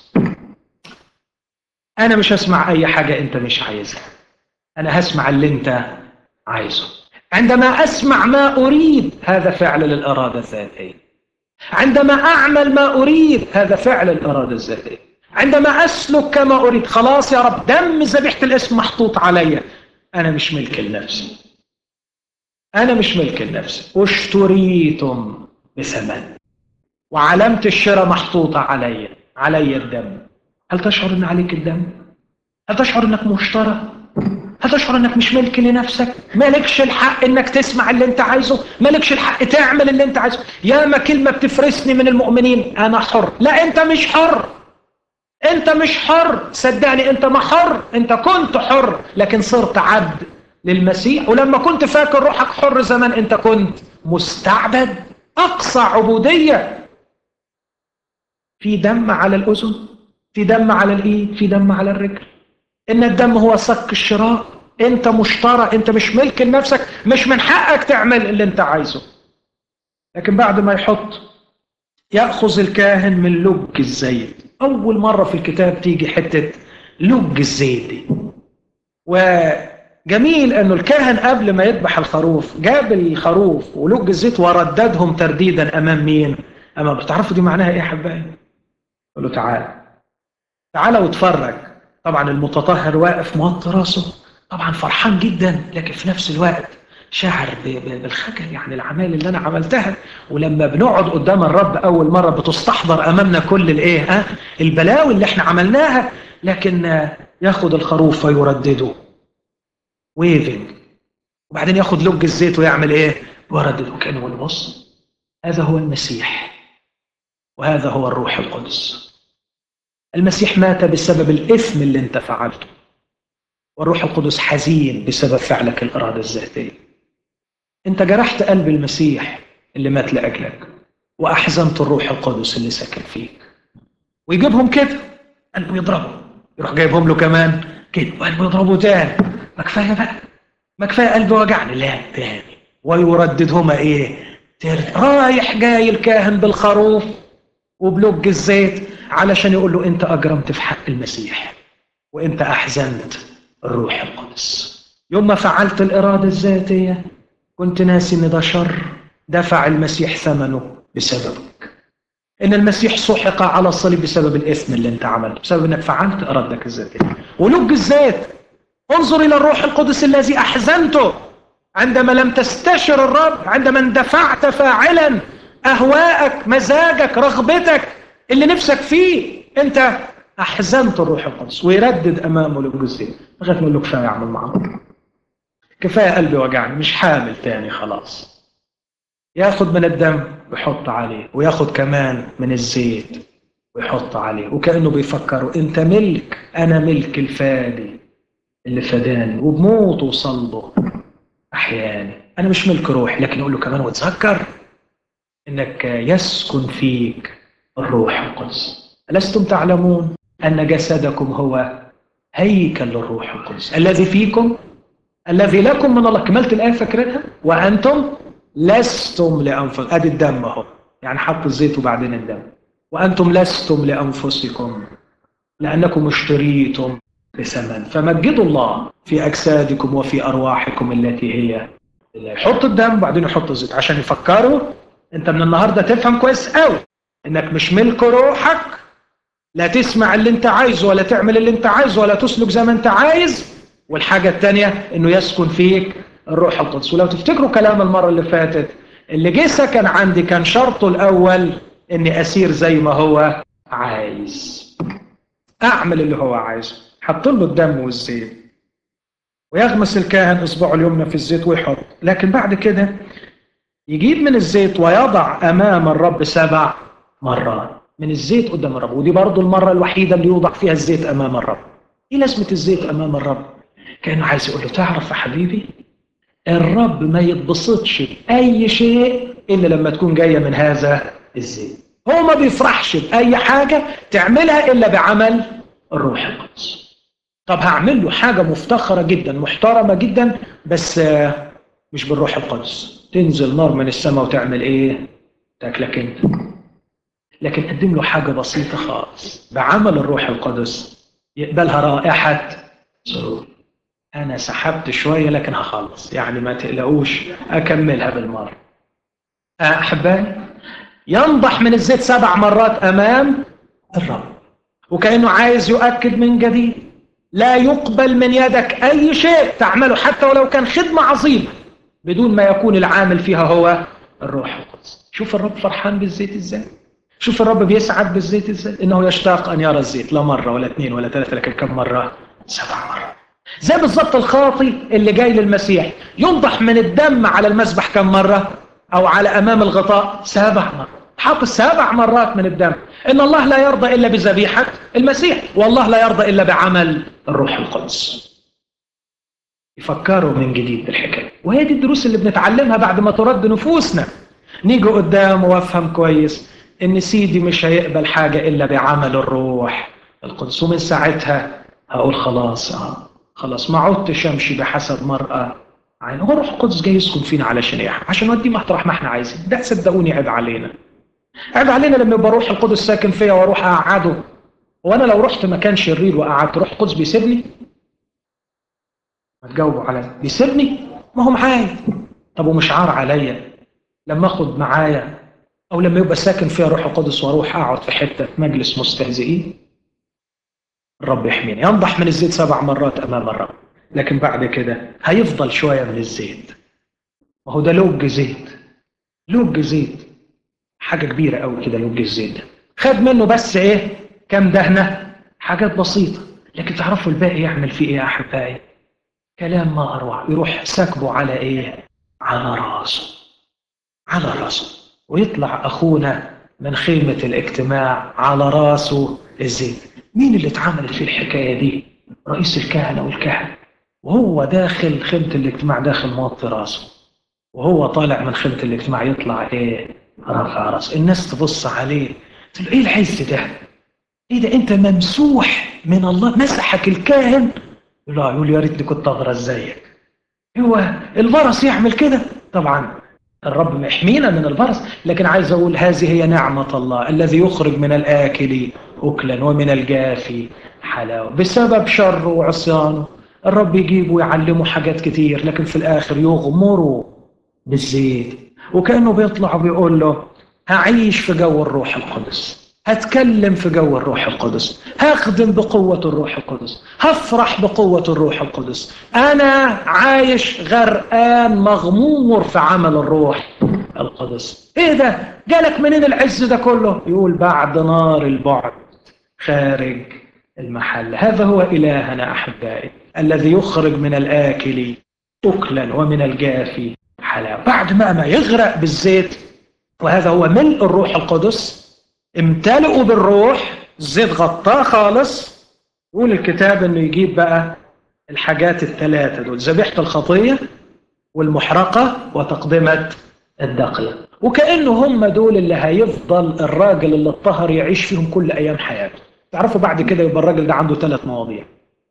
أنا مش هسمع أي حاجة أنت مش عايزها أنا هسمع اللي أنت عايزه عندما أسمع ما أريد هذا فعل للإرادة الذاتية عندما أعمل ما أريد هذا فعل الإرادة الذاتية عندما أسلك كما أريد خلاص يا رب دم ذبيحة الاسم محطوط عليا أنا مش ملك لنفسي أنا مش ملك لنفسي اشتريتم بثمن وعلامة الشراء محطوطة عليا علي الدم هل تشعر أن عليك الدم؟ هل تشعر أنك مشترى؟ هل تشعر أنك مش ملك لنفسك؟ مالكش الحق أنك تسمع اللي أنت عايزه؟ مالكش الحق تعمل اللي أنت عايزه؟ ياما كلمة بتفرسني من المؤمنين أنا حر لا أنت مش حر انت مش حر صدقني انت ما حر انت كنت حر لكن صرت عبد للمسيح ولما كنت فاكر روحك حر زمان انت كنت مستعبد اقصى عبودية في دم على الاذن في دم على الايد في دم على الرجل ان الدم هو صك الشراء انت مشترى انت مش ملك لنفسك مش من حقك تعمل اللي انت عايزه لكن بعد ما يحط يأخذ الكاهن من لج الزيت أول مرة في الكتاب تيجي حتة لج الزيت دي وجميل انه الكاهن قبل ما يذبح الخروف جاب الخروف ولج الزيت ورددهم ترديدا امام مين؟ امام بتعرفوا دي معناها ايه يا حبايبي؟ قال له تعالى تعالى واتفرج طبعا المتطهر واقف موطي راسه طبعا فرحان جدا لكن في نفس الوقت شعر بالخجل يعني العمال اللي انا عملتها ولما بنقعد قدام الرب اول مره بتستحضر امامنا كل الايه ها البلاوي اللي احنا عملناها لكن ياخد الخروف ويردده ويفنج وبعدين ياخد لج الزيت ويعمل ايه ويردده كانه بص هذا هو المسيح وهذا هو الروح القدس المسيح مات بسبب الاثم اللي انت فعلته والروح القدس حزين بسبب فعلك الاراده الذاتيه انت جرحت قلب المسيح اللي مات لاجلك واحزنت الروح القدس اللي سكن فيك ويجيبهم كده قلبه يضربه يروح جايبهم له كمان كده وقلبه يضربه تاني ما كفايه بقى ما كفايه قلبي وجعني لا تاني ويرددهما ايه رايح جاي الكاهن بالخروف وبلوج الزيت علشان يقول له انت اجرمت في حق المسيح وانت احزنت الروح القدس يوم ما فعلت الاراده الذاتيه كنت ناسي ان ده شر دفع المسيح ثمنه بسببك ان المسيح سحق على الصليب بسبب الاثم اللي انت عملته بسبب انك فعلت ارادتك الذاتيه ولج الذات انظر الى الروح القدس الذي احزنته عندما لم تستشر الرب عندما اندفعت فاعلا اهواءك مزاجك رغبتك اللي نفسك فيه انت احزنت الروح القدس ويردد امامه لج الذات لغايه ما يقول له كفايه اعمل معاك كفايه قلبي وجعني مش حامل تاني خلاص ياخد من الدم ويحط عليه وياخد كمان من الزيت ويحط عليه وكانه بيفكروا انت ملك انا ملك الفادي اللي فداني وبموته وصلبه احياني انا مش ملك روح لكن اقول له كمان وتذكر انك يسكن فيك الروح القدس ألستم تعلمون أن جسدكم هو هيكل للروح القدس الذي فيكم الذي لكم من الله كملت الآية فاكرينها وأنتم لستم لأنفسكم أدي الدم أهو يعني حط الزيت وبعدين الدم وأنتم لستم لأنفسكم لأنكم اشتريتم بثمن فمجدوا الله في أجسادكم وفي أرواحكم التي هي يحط الدم وبعدين يحط الزيت عشان يفكروا أنت من النهاردة تفهم كويس قوي إنك مش ملك روحك لا تسمع اللي أنت عايزه ولا تعمل اللي أنت عايزه ولا تسلك زي ما أنت عايز والحاجة الثانية انه يسكن فيك الروح القدس ولو تفتكروا كلام المرة اللي فاتت اللي جه سكن عندي كان شرطه الاول اني اسير زي ما هو عايز اعمل اللي هو عايزه حط له الدم والزيت ويغمس الكاهن اصبعه اليمنى في الزيت ويحط لكن بعد كده يجيب من الزيت ويضع امام الرب سبع مرات من الزيت قدام الرب ودي برضو المرة الوحيدة اللي يوضع فيها الزيت امام الرب ايه لازمة الزيت امام الرب كانه عايز يقول له تعرف يا حبيبي الرب ما يتبسطش بأي شيء إلا لما تكون جاية من هذا الزيت هو ما بيفرحش بأي حاجة تعملها إلا بعمل الروح القدس طب هعمل له حاجة مفتخرة جدا محترمة جدا بس مش بالروح القدس تنزل نار من السماء وتعمل ايه تاكلك انت لكن قدم له حاجة بسيطة خالص بعمل الروح القدس يقبلها رائحة سرور أنا سحبت شوية لكن هخلص يعني ما تقلقوش أكملها بالمرة أحبائي ينضح من الزيت سبع مرات أمام الرب وكأنه عايز يؤكد من جديد لا يقبل من يدك أي شيء تعمله حتى ولو كان خدمة عظيمة بدون ما يكون العامل فيها هو الروح القدس شوف الرب فرحان بالزيت ازاي شوف الرب بيسعد بالزيت ازاي انه يشتاق ان يرى الزيت لا مره ولا اثنين ولا ثلاثه لكن كم مره سبع مرات زي بالظبط الخاطي اللي جاي للمسيح ينضح من الدم على المسبح كم مرة أو على أمام الغطاء سبع مرات حط سبع مرات من الدم إن الله لا يرضى إلا بذبيحة المسيح والله لا يرضى إلا بعمل الروح القدس يفكروا من جديد بالحكاية وهي دي الدروس اللي بنتعلمها بعد ما ترد نفوسنا نيجي قدام وافهم كويس ان سيدي مش هيقبل حاجة الا بعمل الروح القدس ومن ساعتها هقول خلاص اه خلاص ما عدتش امشي بحسب مرأة عين هو الروح القدس جاي يسكن فينا علشان ايه عشان نوديه مطرح ما احنا عايزين ده صدقوني عيب علينا عيب علينا لما يبقى روح القدس ساكن فيا واروح اقعده وانا لو رحت مكان شرير وقعدت روح القدس بيسيبني ما تجاوبوا عليا بيسيبني ما هو معايا طب ومش عار عليا لما اخد معايا او لما يبقى ساكن فيها روح القدس واروح اقعد في حته في مجلس مستهزئين الرب يحميني ينضح من الزيت سبع مرات امام الرب لكن بعد كده هيفضل شويه من الزيت ما هو ده لوج زيت لوج زيت حاجه كبيره قوي كده لوج الزيت ده خد منه بس ايه كام دهنه حاجات بسيطه لكن تعرفوا الباقي يعمل فيه ايه يا احبائي كلام ما اروع يروح ساكبه على ايه على راسه على راسه ويطلع اخونا من خيمه الاجتماع على راسه الزيت مين اللي اتعملت فيه الحكايه دي رئيس الكهنه والكهنه وهو داخل خيمه الاجتماع داخل موطي راسه وهو طالع من خيمه الاجتماع يطلع ايه رافع راسه الناس تبص عليه تقول ايه العز ده ايه ده انت ممسوح من الله مسحك الكاهن لا يقول يا ريتني كنت اغرس زيك هو البرص يعمل كده طبعا الرب يحمينا من البرص لكن عايز اقول هذه هي نعمه الله الذي يخرج من الاكل اكلا ومن الجافي حلاوه بسبب شر وعصيانه الرب يجيبه ويعلمه حاجات كتير لكن في الاخر يغمره بالزيت وكانه بيطلع وبيقول له هعيش في جو الروح القدس هتكلم في جو الروح القدس هخدم بقوة الروح القدس هفرح بقوة الروح القدس أنا عايش غرقان مغمور في عمل الروح القدس إيه ده جالك منين العز ده كله يقول بعد نار البعد خارج المحل هذا هو إلهنا أحبائي الذي يخرج من الآكل أكلا ومن الجافي حلاوة بعد ما ما يغرق بالزيت وهذا هو ملء الروح القدس امتلئوا بالروح الزيت غطاه خالص يقول الكتاب انه يجيب بقى الحاجات الثلاثة دول ذبيحة الخطية والمحرقة وتقدمة الدقيق وكأنه هم دول اللي هيفضل الراجل اللي اتطهر يعيش فيهم كل أيام حياته تعرفوا بعد كده يبقى الراجل ده عنده ثلاث مواضيع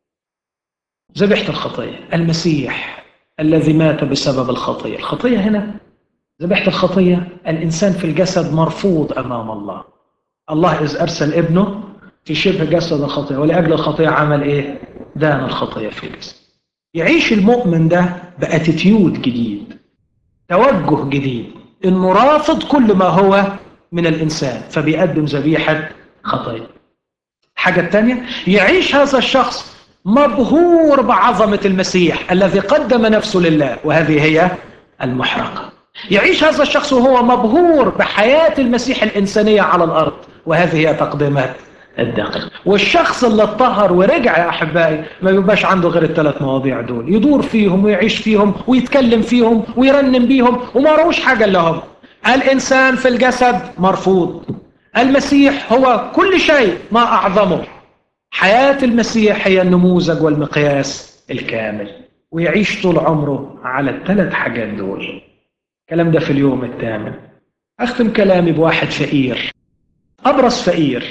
ذبيحة الخطية المسيح الذي مات بسبب الخطية الخطية هنا ذبيحة الخطية الإنسان في الجسد مرفوض أمام الله الله إذ أرسل ابنه في شبه جسد الخطية ولأجل الخطية عمل إيه؟ دان الخطية في الجسد يعيش المؤمن ده بأتيتيود جديد توجه جديد إنه رافض كل ما هو من الإنسان فبيقدم ذبيحة خطية الحاجة الثانية يعيش هذا الشخص مبهور بعظمة المسيح الذي قدم نفسه لله وهذه هي المحرقة يعيش هذا الشخص وهو مبهور بحياة المسيح الإنسانية على الأرض وهذه هي تقديمات الدقيق والشخص اللي اتطهر ورجع يا أحبائي ما يبقاش عنده غير الثلاث مواضيع دول يدور فيهم ويعيش فيهم ويتكلم فيهم ويرنم بيهم وما روش حاجة إلا هم الإنسان في الجسد مرفوض المسيح هو كل شيء ما أعظمه حياة المسيح هي النموذج والمقياس الكامل ويعيش طول عمره على الثلاث حاجات دول الكلام ده في اليوم الثامن أختم كلامي بواحد فقير أبرص فقير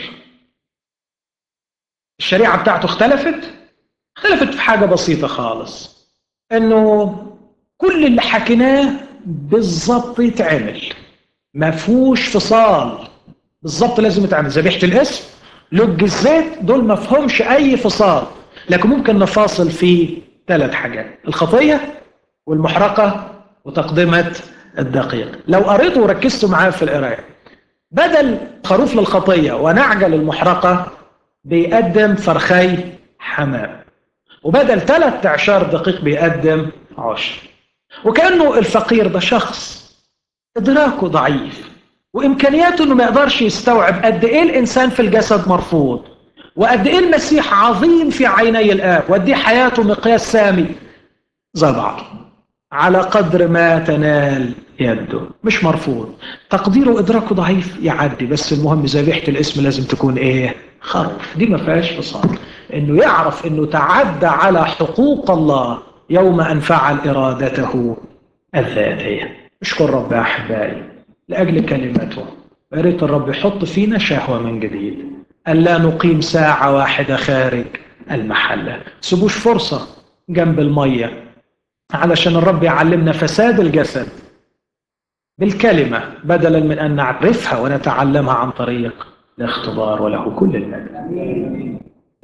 الشريعة بتاعته اختلفت اختلفت في حاجة بسيطة خالص انه كل اللي حكيناه بالظبط يتعمل ما فيهوش فصال بالظبط لازم يتعمل ذبيحة الاسم لج الزيت دول ما فيهمش اي فصال لكن ممكن نفاصل في ثلاث حاجات الخطية والمحرقة وتقدمة الدقيق لو قريتوا وركزتوا معايا في القرايه بدل خروف للخطيه ونعجه للمحرقه بيقدم فرخي حمام وبدل ثلاث اعشار دقيق بيقدم عشر وكانه الفقير ده شخص ادراكه ضعيف وامكانياته انه ما يقدرش يستوعب قد ايه الانسان في الجسد مرفوض وقد ايه المسيح عظيم في عيني الاب وقد ايه حياته مقياس سامي زي بعض على قدر ما تنال يده مش مرفوض تقديره وادراكه ضعيف يعدي بس المهم ذبيحه الاسم لازم تكون ايه خروف دي ما فيهاش فصال انه يعرف انه تعدى على حقوق الله يوم ان فعل ارادته الذاتيه اشكر رب يا احبائي لاجل كلمته يا ريت الرب يحط فينا شهوه من جديد ان لا نقيم ساعه واحده خارج المحله سيبوش فرصه جنب الميه علشان الرب يعلمنا فساد الجسد بالكلمة بدلا من أن نعرفها ونتعلمها عن طريق الاختبار وله كل المجد